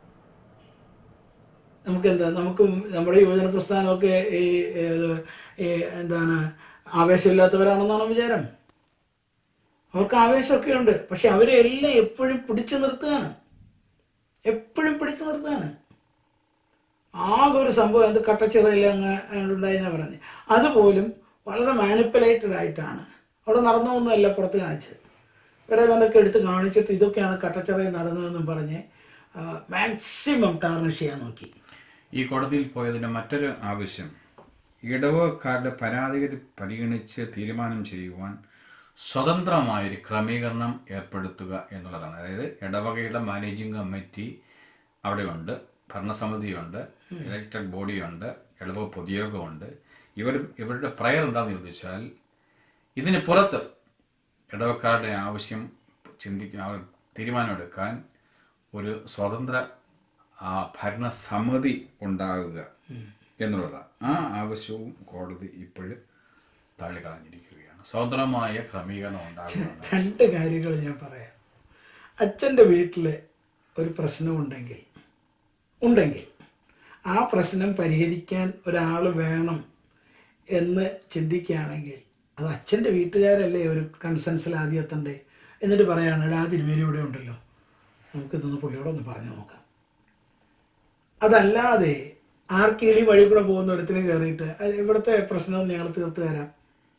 നമുക്കെന്താ നമുക്ക് നമ്മുടെ യുവജന പ്രസ്ഥാനമൊക്കെ ഈ ഏത് ഈ എന്താണ് ആവേശമില്ലാത്തവരാണെന്നാണ് വിചാരം അവർക്ക് ആവേശമൊക്കെ ഉണ്ട് പക്ഷെ അവരെ എല്ലാം എപ്പോഴും പിടിച്ചു നിർത്തുകയാണ് എപ്പോഴും പിടിച്ചു നിർത്തുകയാണ് ആകെ ഒരു സംഭവം എന്ത് കട്ടച്ചിറയിൽ അങ്ങ് ഉണ്ടായിന്നാ പറയുന്നത് അതുപോലും വളരെ മാനിപ്പുലേറ്റഡ് ആയിട്ടാണ് അവിടെ നടന്നതൊന്നുമല്ല പുറത്ത് കാണിച്ചത് വേറെ ഏതാണ്ടൊക്കെ എടുത്ത് കാണിച്ചിട്ട് ഇതൊക്കെയാണ് കട്ടച്ചിറയിൽ നടന്നതെന്നും പറഞ്ഞ് മാക്സിമം ടാർണിഷ് ചെയ്യാൻ നോക്കി ഈ കോടതിയിൽ പോയതിൻ്റെ മറ്റൊരു ആവശ്യം ഇടവക്കാരുടെ പരാതികൾ പരിഗണിച്ച് തീരുമാനം ചെയ്യുവാൻ സ്വതന്ത്രമായൊരു ക്രമീകരണം ഏർപ്പെടുത്തുക എന്നുള്ളതാണ് അതായത് ഇടവകയുടെ മാനേജിംഗ് കമ്മിറ്റി അവിടെയുണ്ട് ഭരണസമിതിയുണ്ട് ഇലക്ടഡ് ബോഡിയുണ്ട് ഇടവക പൊതുയോഗമുണ്ട് ഇവർ ഇവരുടെ പ്രയർ എന്താണെന്ന് ചോദിച്ചാൽ ഇതിന് പുറത്ത് ഇടവക്കാരുടെ ആവശ്യം ചിന്തിക്കാൻ തീരുമാനമെടുക്കാൻ ഒരു സ്വതന്ത്ര ആ, ഭരണസമിതി ഉണ്ടാകുക എന്നുള്ളതാണ് ആ ആവശ്യവും കോടതി ഇപ്പോഴും തള്ളിക്കളഞ്ഞിരിക്കുകയാണ് സ്വതന്ത്രമായ ക്രമീകരണം ഉണ്ടാകുക രണ്ട് കാര്യങ്ങൾ ഞാൻ പറയാം അച്ഛൻ്റെ വീട്ടിൽ ഒരു പ്രശ്നമുണ്ടെങ്കിൽ ഉണ്ടെങ്കിൽ ആ പ്രശ്നം പരിഹരിക്കാൻ ഒരാൾ വേണം എന്ന് ചിന്തിക്കുകയാണെങ്കിൽ അത് അച്ഛൻ്റെ വീട്ടുകാരല്ലേ ഒരു കൺസെൻസിൽ ആദ്യം എത്തണ്ടേ എന്നിട്ട് പറയാണ് എടാ തിരുമേനി ഇവിടെ ഉണ്ടല്ലോ നമുക്കിതൊന്ന് പുള്ളിയോടൊന്ന് പറഞ്ഞു നോക്കാം അതല്ലാതെ ആർക്കെങ്കിലും ഈ വഴി കൂടെ പോകുന്ന ഒരുത്തിന് കയറിയിട്ട് "അത് ഇവിടുത്തെ പ്രശ്നം ഞങ്ങൾ തീർത്ത് തരാം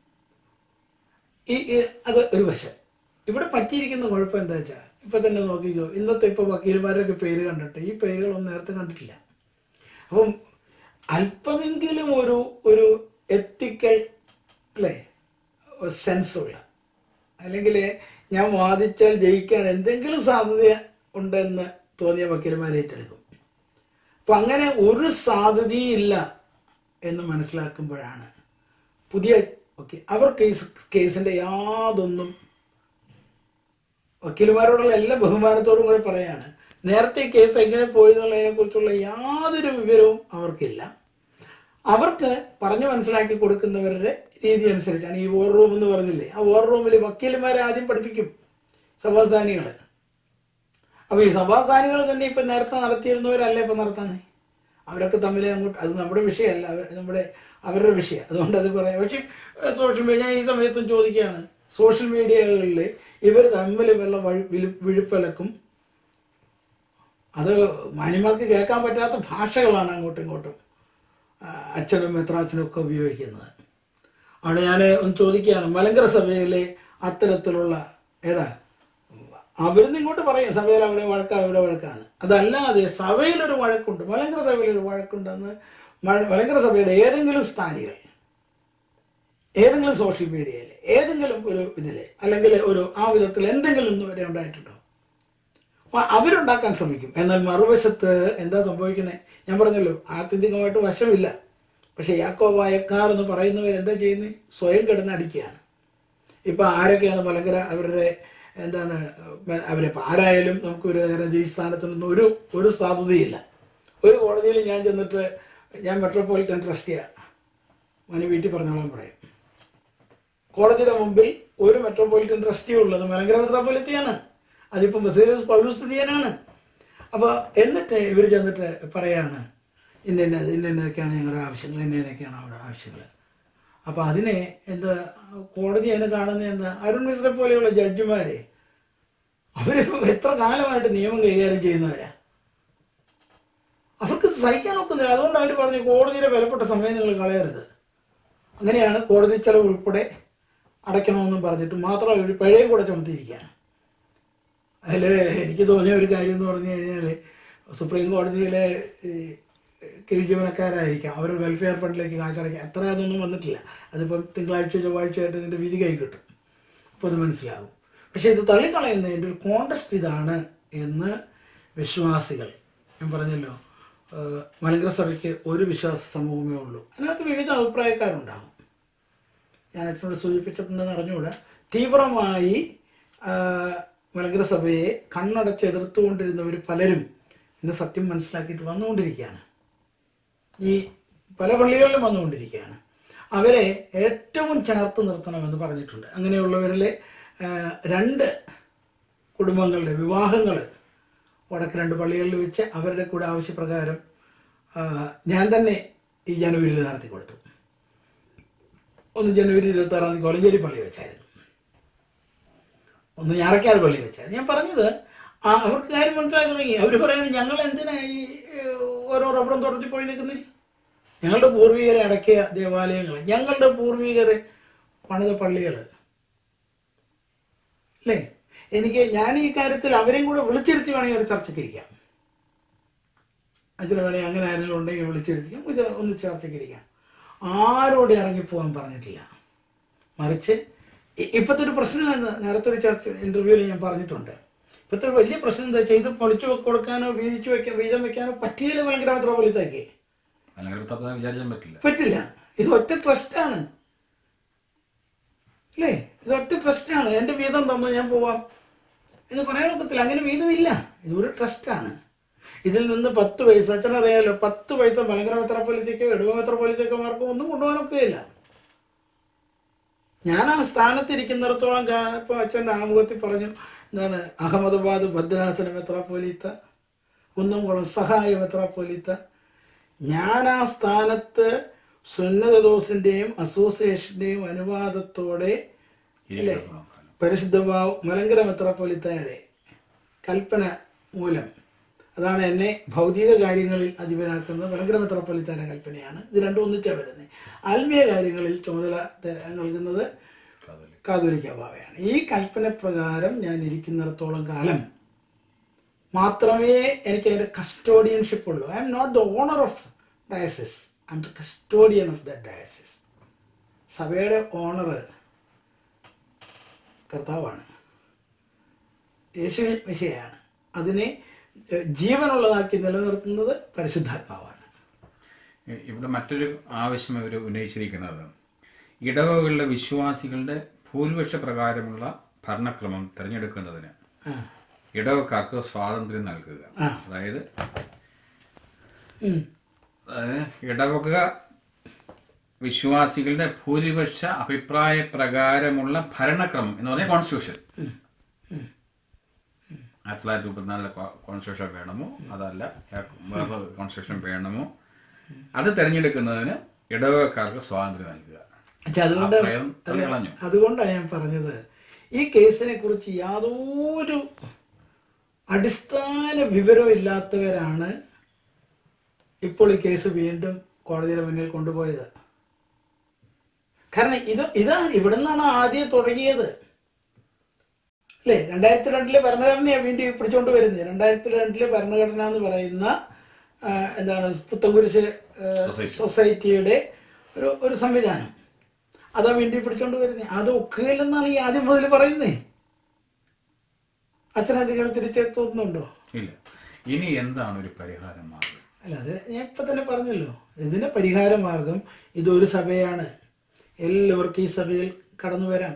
ഈ ഈ- അത് ഒരു വശം ഇവിടെ പറ്റിയിരിക്കുന്ന കുഴപ്പം എന്താ വെച്ചാൽ ഇപ്പൊ തന്നെ നോക്കിക്കോ ഇന്നത്തെ ഇപ്പൊ വക്കീൽമാരൊക്കെ പേര് കണ്ടിട്ട് ഈ പേരുകളൊന്നും നേരത്തെ കണ്ടിട്ടില്ല അപ്പം അല്പമെങ്കിലും ഒരു ഒരു എത്തിക്കൽ അല്ലേ സെൻസ് ഉള്ള അല്ലെങ്കിൽ ഞാൻ വാദിച്ചാൽ ജയിക്കാൻ എന്തെങ്കിലും സാധ്യത ഉണ്ടെന്ന് തോന്നിയ വക്കീൽമാരെ ഏറ്റെടുക്കും അപ്പൊ അങ്ങനെ ഒരു സാധ്യതയില്ല എന്ന് മനസ്സിലാക്കുമ്പോഴാണ് പുതിയ ഓക്കെ അവർ കേസ് കേസിന്റെ യാതൊന്നും വക്കീലുമാരോടുള്ള എല്ലാ ബഹുമാനത്തോടും കൂടെ പറയാണ് നേരത്തെ ഈ കേസ് എങ്ങനെ പോയി എന്നുള്ളതിനെ കുറിച്ചുള്ള യാതൊരു വിവരവും അവർക്കില്ല അവർക്ക് പറഞ്ഞു മനസ്സിലാക്കി കൊടുക്കുന്നവരുടെ രീതി അനുസരിച്ചാണ് ഈ വോർ റൂം എന്ന് പറഞ്ഞില്ലേ ആ വോർ റൂമിൽ വക്കീലുമാരെ ആദ്യം പഠിപ്പിക്കും സഭാസ്ഥാനികൾ അപ്പൊ ഈ സഭാസ്ഥാനികൾ തന്നെ ഇപ്പൊ നേരത്തെ നടത്തിയിരുന്നവരല്ല ഇപ്പൊ നടത്താന്നേ അവരൊക്കെ തമ്മിൽ അങ്ങോട്ട് അത് നമ്മുടെ വിഷയമല്ല അവർ നമ്മുടെ അവരുടെ വിഷയം അതുകൊണ്ട് അത് പറയാം പക്ഷേ സോഷ്യൽ മീഡിയ ഞാൻ ഈ സമയത്തും ചോദിക്കുകയാണ് സോഷ്യൽ മീഡിയകളിൽ ഇവർ തമ്മിൽ വല്ല വഴി വിളി- വിഴുപ്പിളക്കും അത് മാന്യന്മാർക്ക് കേൾക്കാൻ പറ്റാത്ത ഭാഷകളാണ് അങ്ങോട്ടും ഇങ്ങോട്ടും ആ, അച്ഛനും മെത്രാച്ചനും ഒക്കെ ഉപയോഗിക്കുന്നത് അവിടെ ഞാൻ ഒന്ന് ചോദിക്കുകയാണ് മലങ്കര സഭയിലെ അത്തരത്തിലുള്ള ഏതാ അവരിന്ന് ഇങ്ങോട്ട് പറയും സഭയിൽ അവിടെ വഴക്കാ ഇവിടെ വഴക്കാണ് അതല്ലാതെ സഭയിലൊരു വഴക്കുണ്ട് മലങ്കര സഭയിലൊരു വഴക്കുണ്ടെന്ന് മ- മലങ്കര സഭയുടെ ഏതെങ്കിലും സ്ഥാനികൾ ഏതെങ്കിലും സോഷ്യൽ മീഡിയയിൽ ഏതെങ്കിലും ഒരു ഇതില് അല്ലെങ്കിൽ ഒരു ആ വിധത്തിൽ എന്തെങ്കിലും ഒന്ന് വരെ ഉണ്ടായിട്ടുണ്ടോ അപ്പൊ അവരുണ്ടാക്കാൻ ശ്രമിക്കും എന്നാൽ മറുവശത്ത് എന്താ സംഭവിക്കുന്നത് ഞാൻ പറഞ്ഞല്ലോ ആത്യന്തികമായിട്ട് വശമില്ല പക്ഷെ യാക്കോ വായക്കാർ എന്ന് പറയുന്നവർ എന്താ ചെയ്യുന്നത് സ്വയം കിടന്ന് അടിക്കുകയാണ് ഇപ്പൊ ആരൊക്കെയാണ് മലങ്കര അവരുടെ എന്താണ് മ- അവരെ ഇപ്പൊ ആരായാലും നമുക്ക് ഒരു നേരം ഈ സ്ഥാനത്തൊന്നും ഒരു ഒരു സാധ്യതയില്ല ഒരു കോടതിയിൽ ഞാൻ ചെന്നിട്ട് ഞാൻ മെട്രോപൊളിറ്റൻ ട്രസ്റ്റിയാണ് മനി വീട്ടിൽ പറഞ്ഞോളാൻ പറയും കോടതിയുടെ മുമ്പിൽ ഒരു മെട്രോപൊളിറ്റൻ ട്രസ്റ്റി ഉള്ളത് മലങ്കര മെട്രോപൊളിറ്റിയാണ് അതിപ്പം ബസേലിയസ് പൗലൂസ് സ്ഥിതിയനാണ് അപ്പോൾ എന്നിട്ട് ഇവർ ചെന്നിട്ട് പറയാണ് ഇന്ന ഇന്ന ഇന്ന ഇന്നൊക്കെയാണ് ഞങ്ങളുടെ ആവശ്യങ്ങൾ ഇന്ന ഇന്നൊക്കെയാണ് അവിടെ ആവശ്യങ്ങൾ അപ്പോൾ അതിനെ എന്താ കോടതി അതിനെ കാണുന്നത് എന്താ അരുൺ മിശ്രെ പോലെയുള്ള ജഡ്ജിമാരെ അവർ എത്ര കാലമായിട്ട് നിയമം കൈകാര്യം ചെയ്യുന്നവരാ അവർക്ക് ഇത് സഹിക്കാൻ ഒക്കുന്നില്ല അതുകൊണ്ട് അവർ പറഞ്ഞു കോടതിയുടെ വിലപ്പെട്ട സമയം നിങ്ങൾ കളയരുത് അങ്ങനെയാണ് കോടതി ചെലവ് ഉൾപ്പെടെ അടയ്ക്കണമെന്നും പറഞ്ഞിട്ട് മാത്രം ഒരു പിഴയും കൂടെ ചുമത്തിയിരിക്കുകയാണ് അതിൽ എനിക്ക് തോന്നിയ ഒരു കാര്യം എന്ന് പറഞ്ഞു കഴിഞ്ഞാൽ സുപ്രീം കോടതിയിലെ ഈ കീഴ് ജീവനക്കാരായിരിക്കാം അവർ വെൽഫെയർ ഫണ്ടിലേക്ക് കാശടയ്ക്കുക അത്ര അതൊന്നും വന്നിട്ടില്ല അതിപ്പം തിങ്കളാഴ്ച ചൊവ്വാഴ്ചയായിട്ട് ഇതിൻ്റെ വിധി കൈ കിട്ടും അപ്പോൾ അത് മനസ്സിലാകും പക്ഷേ ഇത് തള്ളിക്കളയുന്നതിൻ്റെ ഒരു കോണ്ടസ്റ്റ് ഇതാണ് എന്ന് വിശ്വാസികൾ ഞാൻ പറഞ്ഞല്ലോ ഏഹ് മലങ്കര സഭയ്ക്ക് ഒരു വിശ്വാസ സമൂഹമേ ഉള്ളൂ അതിനകത്ത് വിവിധ അഭിപ്രായക്കാരുണ്ടാകും ഞാൻ അച്ഛനോട് സൂചിപ്പിച്ചിട്ടുണ്ടെന്ന് അറിഞ്ഞുകൂടാ തീവ്രമായി ആ, മലങ്കര സഭയെ കണ്ണടച്ച് എതിർത്തുകൊണ്ടിരുന്നവർ പലരും ഇന്ന് സത്യം മനസ്സിലാക്കിയിട്ട് വന്നുകൊണ്ടിരിക്കുകയാണ് ഈ പല പള്ളികളിലും വന്നുകൊണ്ടിരിക്കുകയാണ് അവരെ ഏറ്റവും ചേർത്ത് നിർത്തണമെന്ന് പറഞ്ഞിട്ടുണ്ട് അങ്ങനെയുള്ളവരിലെ ആ, രണ്ട് കുടുംബങ്ങളുടെ വിവാഹങ്ങൾ വടക്ക് രണ്ട് പള്ളികളിൽ വെച്ച് അവരുടെ കൂടെ ആവശ്യപ്രകാരം ആ, ഞാൻ തന്നെ ഈ ജനുവരിയിൽ നടത്തി കൊടുത്തു ഒന്ന് ജനുവരി ഇരുപത്തി ആറാം തീയതി കൊലഞ്ചേരി പള്ളി വെച്ചായിരുന്നു ഒന്ന് ഞാറക്കാട് പള്ളി വെച്ചായിരുന്നു ഞാൻ പറഞ്ഞത് ആ അവർക്ക് കാര്യം മനസ്സിലായി തുടങ്ങി അവർ പറയുന്നത് ഞങ്ങൾ എന്തിനാ ഈ ഏഹ്, ഓരോ റബ്ബറും തുറത്തി പോയി നിൽക്കുന്നത് ഞങ്ങളുടെ പൂർവികരെ അടക്കിയ ദേവാലയങ്ങൾ ഞങ്ങളുടെ പൂർവികരെ പണിത പള്ളികൾ അല്ലേ എനിക്ക് ഞാൻ ഈ കാര്യത്തിൽ അവരെയും കൂടെ വിളിച്ചിരുത്തി വേണമെങ്കിൽ ഒരു ചർച്ചയ്ക്ക് ഇരിക്കാം അച്ഛനെ വേണേ അങ്ങനെ ആരെങ്കിലും ഉണ്ടെങ്കിൽ വിളിച്ചിരുത്തിക്കാം ഇത് ഒന്ന് ചർച്ചയ്ക്ക് ഇരിക്കാം ആരോട് ഇറങ്ങിപ്പോകാൻ പറഞ്ഞിട്ടില്ല മറിച്ച് ഇ- ഇപ്പോഴത്തെ ഒരു പ്രശ്നം എന്താ നേരത്തെ ഒരു ചർച്ച ഇൻ്റർവ്യൂവിൽ ഞാൻ പറഞ്ഞിട്ടുണ്ട് ഇപ്പോഴത്തെ ഒരു വലിയ പ്രശ്നം എന്താ വെച്ചാൽ ഇത് പൊളിച്ചു കൊടുക്കാനോ വീതിച്ചു വെക്കാൻ വീതം വെക്കാനോ പറ്റിയില്ല ഭയങ്കര മെത്രാപ്പൊലിത്താക്കി അല്ലെങ്കിൽ തപ്പുന്ന വിചാരിക്കാൻ പറ്റില്ല പറ്റില്ല ഇത് ഒറ്റ ട്രസ്റ്റാണ് അല്ലേ ഇത് ഒറ്റ ട്രസ്റ്റാണ് എൻ്റെ വീതം തന്നു ഞാൻ പോവാം എന്ന് പറയാൻ ഒക്കത്തില്ല അങ്ങനെ വീതമില്ല ഇതൊരു ട്രസ്റ്റാണ് ഇതിൽ നിന്ന് പത്ത് പൈസ അച്ഛനറിയാലോ പത്ത് പൈസ മലങ്കര മെത്രാപ്പൊലിത്തേക്കോ ഇടവ മെത്രാപ്പൊലിത്തേക്കോമാർക്കോ ഒന്നും കൊണ്ടുപോകാനൊക്കെയില്ല ഞാൻ ആ സ്ഥാനത്തിരിക്കുന്നിടത്തോളം കാ- ഇപ്പൊ അച്ഛൻ്റെ ആമുഖത്തിൽ പറഞ്ഞു എന്താണ് അഹമ്മദാബാദ് ഭദ്രാസന മെത്രാപ്പൊലീത്ത കുന്നംകുളം സഹായ മെത്രാപ്പൊലീത്ത ഞാൻ ആ സ്ഥാനത്ത് സുന്നതദോസിന്റെയും അസോസിയേഷന്റെയും അനുവാദത്തോടെ ഇരിക്കണം പരിശുദ്ധ ബാവ് മലങ്കര മെത്രാപ്പൊലിത്തയുടെ കൽപ്പന മൂലം അതാണ് എന്നെ ഭൗതിക കാര്യങ്ങളിൽ അധിപനാക്കുന്നത് മലങ്കര മെത്രാപ്പൊലിത്തയുടെ കൽപ്പനയാണ് ഇത് രണ്ടും ഒന്നിച്ചാണ് വരുന്നത് ആത്മീയ കാര്യങ്ങളിൽ ചുമതല ത- നൽകുന്നത് കാതോലിക്ക. കാതോലിക്ക ബാവയാണ് ഈ കൽപ്പന പ്രകാരം ഞാൻ ഇരിക്കുന്നിടത്തോളം കാലം മാത്രമേ എനിക്ക് അതിൻ്റെ കസ്റ്റോഡിയൻഷിപ്പ് ഉള്ളൂ I'm not the owner of diocese I'm the custodian of the diocese സഭയുടെ ഓണർ കർത്താവാണ് യേശു വിഷയാണ് അതിനെ ഏഹ്, ജീവനുള്ളതാക്കി നിലനിർത്തുന്നത് പരിശുദ്ധാത്മാവാണ് ഇ- ഇവിടെ മറ്റൊരു ആവശ്യം ഇവർ ഉന്നയിച്ചിരിക്കുന്നത് ഇടവകളിലെ വിശ്വാസികളുടെ ഭൂരിപക്ഷ പ്രകാരമുള്ള ഭരണക്രമം തിരഞ്ഞെടുക്കുന്നതിന് ആ. ഇടവക്കാർക്ക് സ്വാതന്ത്ര്യം നൽകുക ആ. അതായത് ഉം. അതായത് ഇടവക വിശ്വാസികളുടെ ഭൂരിപക്ഷ അഭിപ്രായ പ്രകാരമുള്ള ഭരണക്രമം എന്ന് പറഞ്ഞാൽ കോൺസ്റ്റിറ്റ്യൂഷൻ ആയിരത്തി തൊള്ളായിരത്തി മുപ്പത്തിനാലിലെ കോൺസ്റ്റിറ്റ്യൂഷൻ വേണമോ അതല്ല വേറെ കോൺസ്റ്റിറ്റ്യൂഷൻ വേണമോ അത് തിരഞ്ഞെടുക്കുന്നതിന് ഇടവകക്കാർക്ക് സ്വാതന്ത്ര്യം നൽകുക പക്ഷെ അതുകൊണ്ട് ആ പ്രയം തള്ളിക്കളഞ്ഞു. അതുകൊണ്ടാണ് ഞാൻ പറഞ്ഞത് ഈ കേസിനെ കുറിച്ച് യാതൊരു അടിസ്ഥാന വിവരവും ഇല്ലാത്തവരാണ് ഇപ്പോൾ ഈ കേസ് വീണ്ടും കോടതിയുടെ മുന്നിൽ കൊണ്ടുപോയത് കാരണം ഇത് ഇതാണ് ഇവിടെ നിന്നാണ് ആദ്യം തുടങ്ങിയത് അല്ലേ രണ്ടായിരത്തി രണ്ടിലെ ഭരണഘടനയാണ് വീണ്ടും പിടിച്ചുകൊണ്ട് വരുന്നത് രണ്ടായിരത്തി രണ്ടിലെ ഭരണഘടന എന്ന് പറയുന്ന ആ, എന്താണ് പുത്തൻകുരിശ് ആ, Society. സൊസൈറ്റിയുടെ ഒരു ഒരു സംവിധാനം അതാ വീണ്ടും പിടിച്ചോണ്ട് വരുന്നത് അത് ഒക്കുകയില്ലെന്നാണ് ഈ ആദ്യം മുതൽ പറയുന്നത് അച്ഛനധികം തിരിച്ചെത്തുന്നുണ്ടോ ഇല്ല ഇനി എന്താണ് ഒരു പരിഹാര മാർഗം അല്ല അത് ഞാൻ ഇപ്പൊ തന്നെ പറഞ്ഞല്ലോ ഇതിന് പരിഹാര മാർഗം ഇതൊരു സഭയാണ് എല്ലാവർക്കും ഈ സഭയിൽ കടന്നു വരാം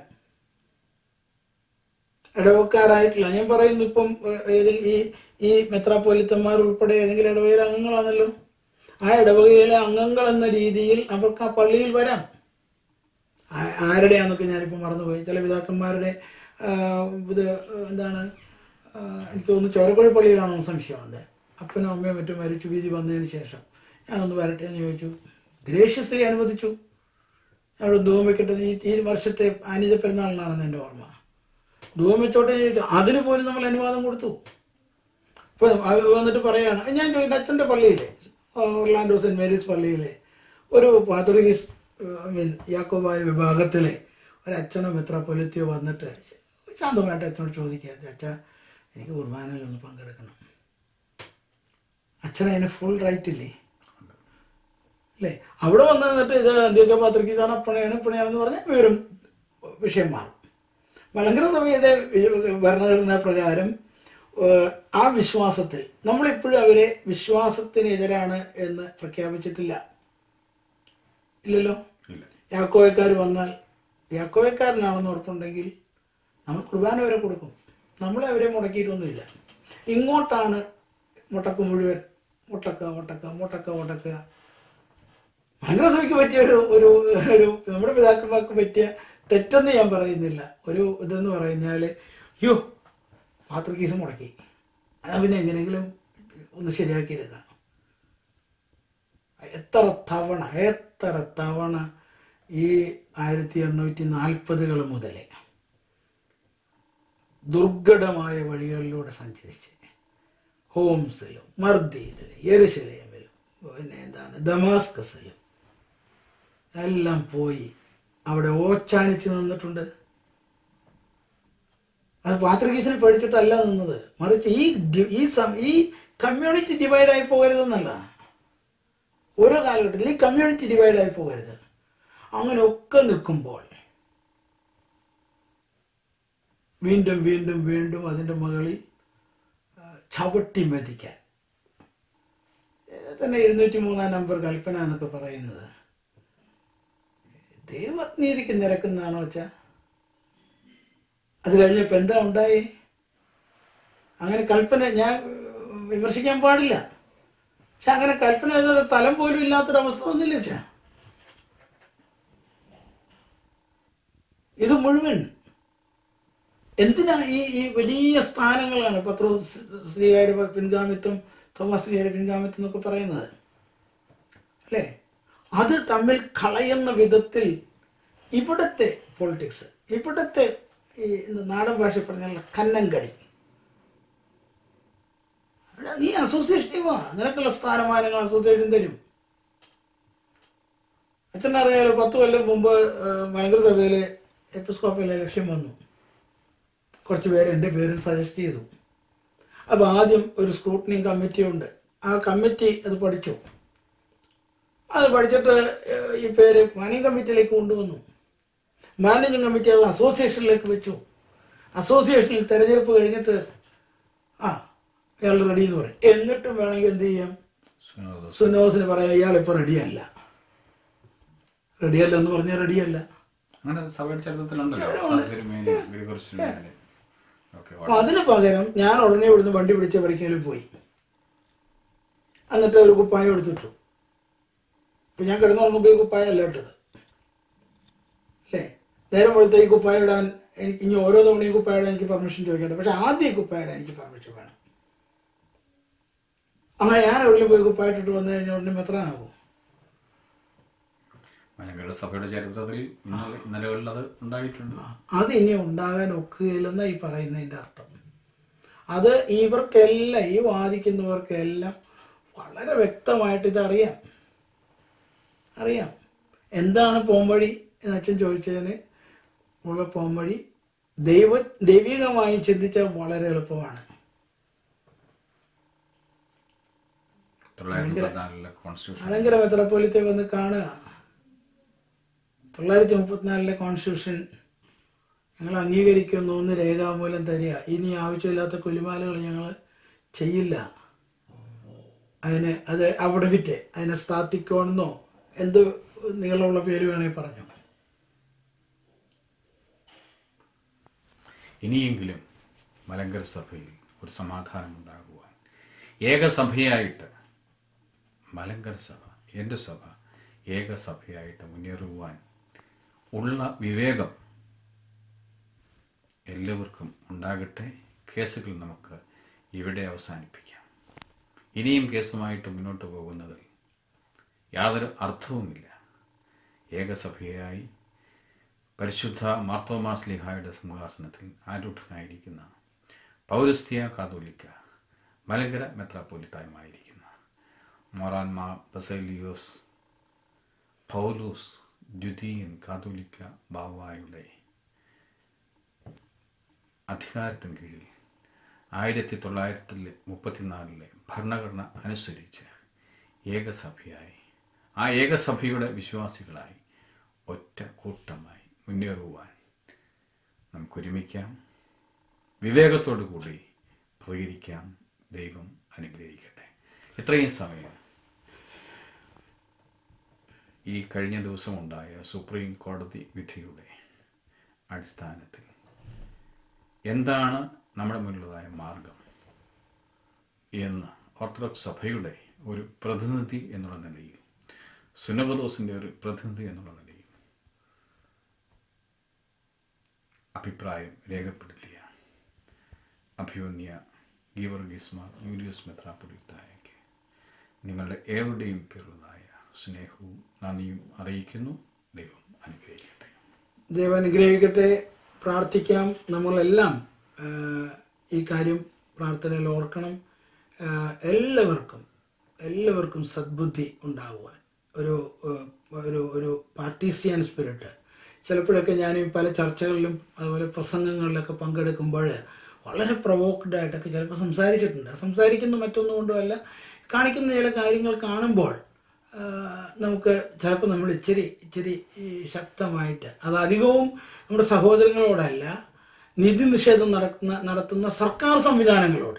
ഇടവക്കാരായിട്ടില്ല ഞാൻ പറയുന്നു ഇപ്പം ഏഹ്, ഏതെങ്കിലും ഈ ഈ മെത്രാപ്പോലിത്തന്മാർ ഉൾപ്പെടെ ഏതെങ്കിലും ഇടവകയിലെ അംഗങ്ങളാണല്ലോ ആ ഇടവകയിലെ അംഗങ്ങൾ എന്ന രീതിയിൽ അവർക്ക് ആ പള്ളിയിൽ വരാം ആ- ആരുടെയാന്നൊക്കെ ഞാനിപ്പോൾ മറന്നുപോയി ചില പിതാക്കന്മാരുടെ ആ, ഇത് എന്താണ് ആ, എനിക്ക് തോന്നുന്നു ചോരക്കുഴി പള്ളിയിലാണെന്ന് സംശയമുണ്ട് അപ്പനും അമ്മയും മറ്റും മരിച്ചു വീതി വന്നതിന് ശേഷം ഞാനൊന്ന് വരട്ടെ എന്ന് ചോദിച്ചു ഗ്രേഷ്യസ്ലി അനുവദിച്ചു അവിടെ ധൂമം വെക്കട്ടെ ഈ ഈ വർഷത്തെ ആനിത പെരുന്നാളിനാണെന്ന് എൻ്റെ ഓർമ്മ ധൂമം വെച്ചോട്ടെ എന്ന് ചോദിച്ചു അതിന് പോലും നമ്മൾ അനുവാദം കൊടുത്തു അപ്പോൾ വന്നിട്ട് പറയാണ് ഞാൻ ചോദിക്കട്ടെ അച്ഛൻ്റെ പള്ളിയിലെ ഒർലാൻഡോ സെൻറ്റ് മേരീസ് പള്ളിയിലെ ഒരു പാത്രികീസ് ഐ മീൻ യാക്കോബായ വിഭാഗത്തിലെ ഒരു അച്ഛനോ മെത്രാപ്പൊലിത്തിയോ വന്നിട്ട് ശാന്തമായിട്ട് അച്ഛനോട് ചോദിക്കുക അച്ഛ എനിക്ക് കുർബാനയിലൊന്ന് പങ്കെടുക്കണം അച്ഛന് അതിന് ഫുൾ റൈറ്റ് ഇല്ലേ അല്ലേ അവിടെ വന്ന് നിന്നിട്ട് ഇത് അന്ത്യോക്ക പാത്രികീസാണ് അപ്പണയാണ് ഇപ്പണയാണെന്ന് പറഞ്ഞാൽ വേറും വിഷയം മാറും മലങ്കര സഭയുടെ വി- ഭരണഘടനാ പ്രകാരം ഏഹ്, ആ വിശ്വാസത്തിൽ നമ്മളിപ്പോഴും അവരെ വിശ്വാസത്തിനെതിരാണ് എന്ന് പ്രഖ്യാപിച്ചിട്ടില്ല ഇല്ലല്ലോ ഇല്ല യാക്കോയക്കാർ വന്നാൽ യാക്കോയക്കാരനാണെന്ന് ഉറപ്പുണ്ടെങ്കിൽ നമ്മൾ കുർബാന വരെ കൊടുക്കും നമ്മളെ അവരെ മുടക്കിയിട്ടൊന്നുമില്ല ഇങ്ങോട്ടാണ് മുട്ടക്ക് മുഴുവൻ മുട്ടക്ക മുട്ടക്ക മുട്ടക്ക മുട്ടക്ക ഭയങ്കര സഭയ്ക്ക് പറ്റിയ ഒരു ഒരു ഒരു നമ്മുടെ പിതാക്കന്മാർക്ക് പറ്റിയ തെറ്റെന്ന് ഞാൻ പറയുന്നില്ല ഒരു ഇതെന്ന് പറഞ്ഞാൽ അയ്യോ പാത്രക്കീസ് മുടക്കി അത് പിന്നെ എങ്ങനെയെങ്കിലും ഒന്ന് ശരിയാക്കി എടുക്കാം എത്ര തവണ എത്ര തവണ ഈ ആയിരത്തി എണ്ണൂറ്റി നാൽപ്പതുകൾ മുതലേ ദുർഘടമായ വഴികളിലൂടെ സഞ്ചരിച്ച് ഹോംസിലും മർദിയിലും യെരുശലേമിലും പിന്നെ എന്താണ് ദമാസ്കസിലും എല്ലാം പോയി അവിടെ ഓച്ചാനിച്ച് നിന്നിട്ടുണ്ട് അത് പാത്രകീസിനെ പേടിച്ചിട്ടല്ല നിന്നത് മറിച്ച് ഈ ഡി- ഈ സം ഈ കമ്മ്യൂണിറ്റി ഡിവൈഡായി പോകരുതെന്നല്ല ഓരോ കാലഘട്ടത്തിൽ ഈ കമ്മ്യൂണിറ്റി ഡിവൈഡായി പോകരുത് അങ്ങനെ ഒക്കെ നിൽക്കുമ്പോൾ വീണ്ടും വീണ്ടും വീണ്ടും അതിൻ്റെ മുകളിൽ ആ, ചവിട്ടി മെതിക്കാൻ ഇത് തന്നെ ഇരുന്നൂറ്റി മൂന്നാം നമ്പർ കൽപ്പന എന്നൊക്കെ പറയുന്നത് ദൈവനീതിക്ക് നിരക്കുന്നതാണോ വെച്ചാ അത് കഴിഞ്ഞപ്പോൾ എന്താ ഉണ്ടായി അങ്ങനെ കൽപ്പന ഞാൻ ഉം, വിമർശിക്കാൻ പാടില്ല പക്ഷെ അങ്ങനെ കൽപ്പന എഴുതുന്ന തലം പോലും ഇല്ലാത്തൊരവസ്ഥ വന്നില്ല ചാ ഇത് മുഴുവൻ എന്തിനാ ഈ ഈ വലിയ സ്ഥാനങ്ങളാണ് പത്രോ ശ്രീകാരുടെ പിൻഗാമിത്വം തോമസ് ശ്രീയുടെ പിൻഗാമിത്വം എന്നൊക്കെ പറയുന്നത് അല്ലേ അത് തമ്മിൽ കളയുന്ന വിധത്തിൽ ഇവിടുത്തെ പൊളിറ്റിക്സ് ഇവിടുത്തെ ഈ എന്താ നാടൻ ഭാഷ പറഞ്ഞാൽ കന്നങ്കടി എടാ, നീ അസോസിയേഷനിൽ വാ നിനക്കുള്ള സ്ഥാനമാനങ്ങൾ അസോസിയേഷൻ തരും അച്ഛനറിയാലോ പത്ത് കൊല്ലം മുമ്പ് ഏഹ്, മലങ്കര സഭയിൽ എപ്പിസ്കോപ്പൽ ഇലക്ഷൻ വന്നു കുറച്ച് പേര് എൻ്റെ പേര് സജസ്റ്റ് ചെയ്തു അപ്പോൾ ആദ്യം ഒരു സ്ക്രൂട്ടനി കമ്മിറ്റി ഉണ്ട് ആ കമ്മിറ്റി അത് പഠിച്ചു അത് പഠിച്ചിട്ട് ഏഹ്, ഈ പേര് മാനേജിംഗ് കമ്മിറ്റിയിലേക്ക് കൊണ്ടുവന്നു മാനേജിംഗ് കമ്മിറ്റി അത് അസോസിയേഷനിലേക്ക് വെച്ചു അസോസിയേഷനിൽ തെരഞ്ഞെടുപ്പ് കഴിഞ്ഞിട്ട് ആ ഇയാൾ റെഡി എന്ന് പറയും എന്നിട്ടും വേണമെങ്കിൽ എന്ത് ചെയ്യാം സുനോദോസ് സുനോസിന് പറയാം ഇയാൾ ഇപ്പോൾ റെഡിയല്ല റെഡിയല്ല എന്ന് പറഞ്ഞാൽ റെഡിയല്ല അങ്ങനെ സഭയുടെ ചരിത്രത്തിലുണ്ടല്ലോ സാഹചര്യമേനി ഗുരുകുറിശ്ശിമേനി ഓക്കെ അപ്പൊ അതിന് പകരം ഞാൻ ഉടനെ ഇവിടുന്ന് വണ്ടി പിടിച്ച പഠിക്കലിൽ പോയി എന്നിട്ട് ഒരു കുപ്പായം എടുത്തിട്ടു ഇപ്പൊ ഞാൻ കിടന്നുറങ്ങുമ്പോൾ ഈ കുപ്പായം അല്ല ഇട്ടത് അല്ലേ നേരം വെളുത്ത ഈ കുപ്പായം ഇടാൻ എനിക്ക് ഇനി ഓരോ തവണ ഈ കുപ്പായം ഇടാൻ എനിക്ക് പെർമിഷൻ ചോദിക്കണ്ട പക്ഷെ ആദ്യം ഈ കുപ്പായം ഇടാൻ എനിക്ക് പെർമിഷൻ വേണം അങ്ങനെ ഞാൻ എവിടെയും പോയി കുപ്പായം ഇട്ടിട്ട് വന്നു കഴിഞ്ഞാൽ ഉടനെ മെത്രാനാകും മലങ്കര സഭയുടെ ചരിത്രത്തിൽ ഇന്നലെ ഇന്നലകളിൽ അത് ഉണ്ടായിട്ടുണ്ട് അത് ഇനി ഉണ്ടാകാൻ ഒക്കുകയില്ലെന്ന ഈ പറയുന്നതിൻ്റെ അർത്ഥം അത് ഇവർക്കെല്ലാം ഈ വാദിക്കുന്നവർക്കെല്ലാം വളരെ വ്യക്തമായിട്ട് ഇതറിയാം അറിയാം എന്താണ് പോംവഴി എന്ന് അച്ഛൻ ചോദിച്ചതിന് ഉള്ള പോംവഴി ദൈവ ദൈവികമായി ചിന്തിച്ചാൽ വളരെ എളുപ്പമാണ് തൊള്ളായിരത്തി പതിനാലിലെ കോൺസ്റ്റിറ്റ്യൂഷൻ അലങ്കര മെത്രോപ്പൊലിത്തെ വന്ന് കാണുക തൊള്ളായിരത്തി മുപ്പത്തിനാലിലെ കോൺസ്റ്റിറ്റ്യൂഷൻ ഞങ്ങൾ അംഗീകരിക്കുന്നു എന്ന് രേഖാമൂലം തരിക ഇനി ആവശ്യമില്ലാത്ത കുലിമാലകൾ ഞങ്ങൾ ചെയ്യില്ല അതിന് അത് അവിടെ വിറ്റ് അതിനെ സ്ഥാത്തിക്കോണെന്നോ എന്ത് നീളമുള്ള പേര് വേണമെങ്കിൽ പറഞ്ഞു ഇനിയെങ്കിലും മലങ്കര സഭയിൽ ഒരു സമാധാനം ഉണ്ടാകുവാൻ ഏകസഭയായിട്ട് മലങ്കര സഭ എൻ്റെ സഭ ഏകസഭയായിട്ട് മുന്നേറുവാൻ ഉള്ള വിവേകം എല്ലാവർക്കും ഉണ്ടാകട്ടെ കേസുകൾ നമുക്ക് ഇവിടെ അവസാനിപ്പിക്കാം ഇനിയും കേസുമായിട്ട് മുന്നോട്ട് പോകുന്നതിൽ യാതൊരു അർത്ഥവുമില്ല ഏകസഭയായി പരിശുദ്ധ മാർത്തോമാസ് ലിഹായുടെ സിംഹാസനത്തിൽ ആരൂഢനായിരിക്കുന്ന പൗരസ്ത്യ കാതോലിക്ക മലങ്കര മെത്രാപ്പോലിത്തായുമായിരിക്കുന്ന മൊറാൻമാ ബസേലിയോസ് പൗലോസ് ദ്വിതീയൻ കാതോലിക്ക ബാവായുടെ അധികാരത്തിന് കീഴിൽ ആയിരത്തി തൊള്ളായിരത്തി മുപ്പത്തിനാലിലെ ഭരണഘടന അനുസരിച്ച് ഏകസഭയായി ആ ഏകസഭയുടെ വിശ്വാസികളായി ഒറ്റ കൂട്ടമായി മുന്നേറുവാൻ നമുക്കൊരുമിക്കാം വിവേകത്തോടു കൂടി പ്രതികരിക്കാം ദൈവം അനുഗ്രഹിക്കട്ടെ ഇത്രയും സമയം ഈ കഴിഞ്ഞ ദിവസമുണ്ടായ സുപ്രീം കോടതി വിധിയുടെ അടിസ്ഥാനത്തിൽ എന്താണ് നമ്മുടെ മുന്നിലുള്ളതായ മാർഗം എന്ന് ഓർത്തഡോക്സ് സഭയുടെ ഒരു പ്രതിനിധി എന്നുള്ള നിലയിൽ സുനവദോസിൻ്റെ ഒരു പ്രതിനിധി എന്നുള്ള നിലയിൽ അഭിപ്രായം രേഖപ്പെടുത്തിയ അഭിമന്യ ഗീവർഗീസ്മ യൂലിയസ് മെത്രാപ്പൊലിത്തായക്ക് നിങ്ങളുടെ ഏവരുടെയും പേരുള്ളതായ സ്നേഹവും നന്ദിയും അറിയിക്കുന്നു ദൈവം അനുഗ്രഹിക്കട്ടെ ദൈവം അനുഗ്രഹിക്കട്ടെ പ്രാർത്ഥിക്കാം നമ്മളെല്ലാം ആ, ഈ കാര്യം പ്രാർത്ഥനയിൽ ഓർക്കണം ആ, എല്ലാവർക്കും എല്ലാവർക്കും സദ്ബുദ്ധി ഉണ്ടാകുവാൻ ഒരു ആ, ഒരു ഒരു പാർട്ടീസിയൻ സ്പിരിറ്റ് ചിലപ്പോഴൊക്കെ ഞാൻ ഈ പല ചർച്ചകളിലും അതുപോലെ പ്രസംഗങ്ങളിലൊക്കെ പങ്കെടുക്കുമ്പോൾ വളരെ പ്രൊവോക്ഡ് ആയിട്ടൊക്കെ ചിലപ്പോൾ സംസാരിച്ചിട്ടുണ്ട് സംസാരിക്കുന്ന മറ്റൊന്നും കൊണ്ടുമല്ല കാണിക്കുന്ന ചില കാര്യങ്ങൾ കാണുമ്പോൾ ആ, നമുക്ക് ചിലപ്പോൾ നമ്മൾ ഇച്ചിരി ഇച്ചിരി ഈ ശക്തമായിട്ട് അത് അധികവും നമ്മുടെ സഹോദരങ്ങളോടല്ല നിധി നിഷേധം നടത്തുന്ന നടത്തുന്ന സർക്കാർ സംവിധാനങ്ങളോട്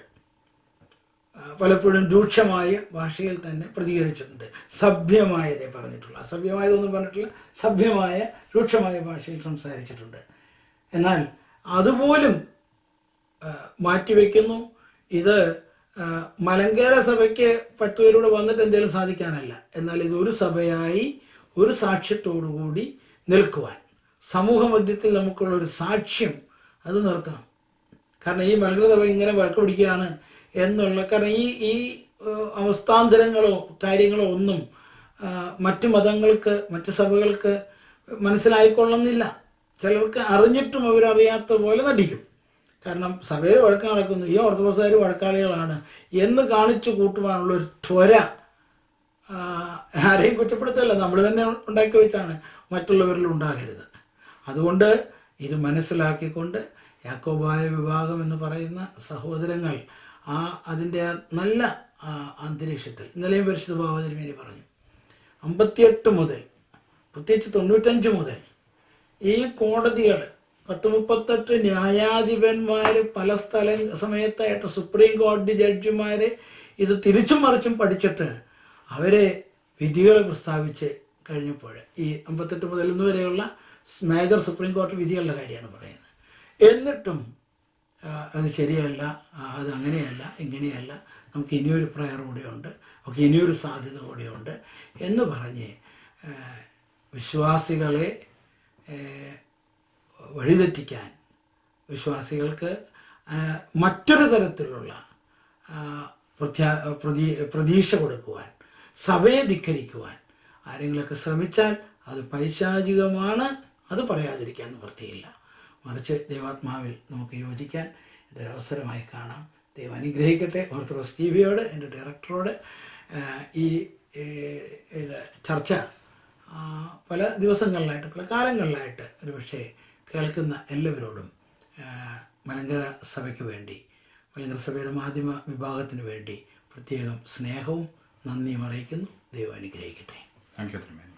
ആ, പലപ്പോഴും രൂക്ഷമായ ഭാഷയിൽ തന്നെ പ്രതികരിച്ചിട്ടുണ്ട് സഭ്യമായതേ പറഞ്ഞിട്ടുള്ളൂ അസഭ്യമായതൊന്നും പറഞ്ഞിട്ടില്ല സഭ്യമായ രൂക്ഷമായ ഭാഷയിൽ സംസാരിച്ചിട്ടുണ്ട് എന്നാൽ അതുപോലും ആ, മാറ്റിവെക്കുന്നു ഇത് ആ, മലങ്കര സഭയ്ക്ക് പത്ത് പേരൂടെ വന്നിട്ട് എന്തെങ്കിലും സാധിക്കാനല്ല എന്നാൽ ഇത് ഒരു സഭയായി ഒരു സാക്ഷ്യത്തോടു കൂടി നിൽക്കുവാൻ സമൂഹ മധ്യത്തിൽ നമുക്കുള്ള ഒരു സാക്ഷ്യം അത് നിർത്തണം കാരണം ഈ മലങ്കര സഭ ഇങ്ങനെ വഴക്ക് പിടിക്കുകയാണ് എന്നുള്ള കാരണം ഈ ഈ ഏഹ്, അവസ്ഥാന്തരങ്ങളോ കാര്യങ്ങളോ ഒന്നും ആ, മറ്റു മതങ്ങൾക്ക് മറ്റു സഭകൾക്ക് മനസ്സിലായിക്കൊള്ളുന്നില്ല ചിലർക്ക് അറിഞ്ഞിട്ടും അവരറിയാത്ത പോലെ നടിക്കും കാരണം സഭയിൽ വഴക്ക് നടക്കുന്നു ഈ ഓർത്തഡോക്സുകാർ വഴക്കാളികളാണ് എന്ന് കാണിച്ചു കൂട്ടുവാനുള്ള ഒരു ത്വര ആ, ആരെയും കുറ്റപ്പെടുത്തല്ല നമ്മൾ തന്നെ ഉണ്ടാക്കി വെച്ചാണ് മറ്റുള്ളവരിൽ ഉണ്ടാകരുത് അതുകൊണ്ട് ഇത് മനസ്സിലാക്കിക്കൊണ്ട് യാക്കോബായ വിഭാഗം എന്ന് പറയുന്ന സഹോദരങ്ങൾ ആ അതിൻ്റെ ആ നല്ല ആ, അന്തരീക്ഷത്തിൽ ഇന്നലെയും പരിശുദ്ധ ഭാവതിരുമേനി പറഞ്ഞു അമ്പത്തിയെട്ട് മുതൽ പ്രത്യേകിച്ച് തൊണ്ണൂറ്റഞ്ച് മുതൽ ഈ കോടതികൾ പത്ത് മുപ്പത്തെട്ട് ന്യായാധിപന്മാർ പല സ്ഥല സമയത്തായിട്ട് സുപ്രീം കോടതി ജഡ്ജിമാർ ഇത് തിരിച്ചും മറിച്ചും പഠിച്ചിട്ട് അവരെ വിധികൾ പ്രസ്താവിച്ച് കഴിഞ്ഞപ്പോൾ ഈ അമ്പത്തെട്ട് മുതൽ ഇന്ന് വരെയുള്ള മേജർ സുപ്രീം കോടതി വിധികളുടെ കാര്യമാണ് പറയുന്നത് എന്നിട്ടും ആ, അത് ശരിയല്ല ആ, അത് അങ്ങനെയല്ല ഇങ്ങനെയല്ല നമുക്ക് ഇനിയൊരു പ്രയർ കൂടെയുണ്ട് നമുക്ക് ഇനിയൊരു സാധ്യത കൂടെയുണ്ട് എന്ന് പറഞ്ഞ് ആ, വിശ്വാസികളെ ഏ, വഴിതെറ്റിക്കാൻ വിശ്വാസികൾക്ക് ആ, മറ്റൊരു തരത്തിലുള്ള ആ, പ്രത്യാ പ്രതീ പ്രതീക്ഷ കൊടുക്കുവാൻ സഭയെ ധിക്കരിക്കുവാൻ ആരെങ്കിലുമൊക്കെ ശ്രമിച്ചാൽ അത് പൈശാചികമാണ് അത് പറയാതിരിക്കാൻ നിവൃത്തിയില്ല മറിച്ച് ദൈവാത്മാവിൽ നമുക്ക് യോജിക്കാൻ ഇതൊരവസരമായി കാണാം ദൈവം അനുഗ്രഹിക്കട്ടെ ഓർത്തഡോക്സ് ടി വിയോട് എൻ്റെ ഡയറക്ടറോട് ആ, ഈ ഏ, ഇത് ചർച്ച ആ, പല ദിവസങ്ങളിലായിട്ട് പല കാലങ്ങളിലായിട്ട് ഒരു പക്ഷേ കേൾക്കുന്ന എല്ലാവരോടും ആ, മലങ്കര സഭയ്ക്ക് വേണ്ടി മലങ്കര സഭയുടെ മാധ്യമ വിഭാഗത്തിന് വേണ്ടി പ്രത്യേകം സ്നേഹവും നന്ദിയും അറിയിക്കുന്നു ദൈവം അനുഗ്രഹിക്കട്ടെ താങ്ക് യു തിരുമേനി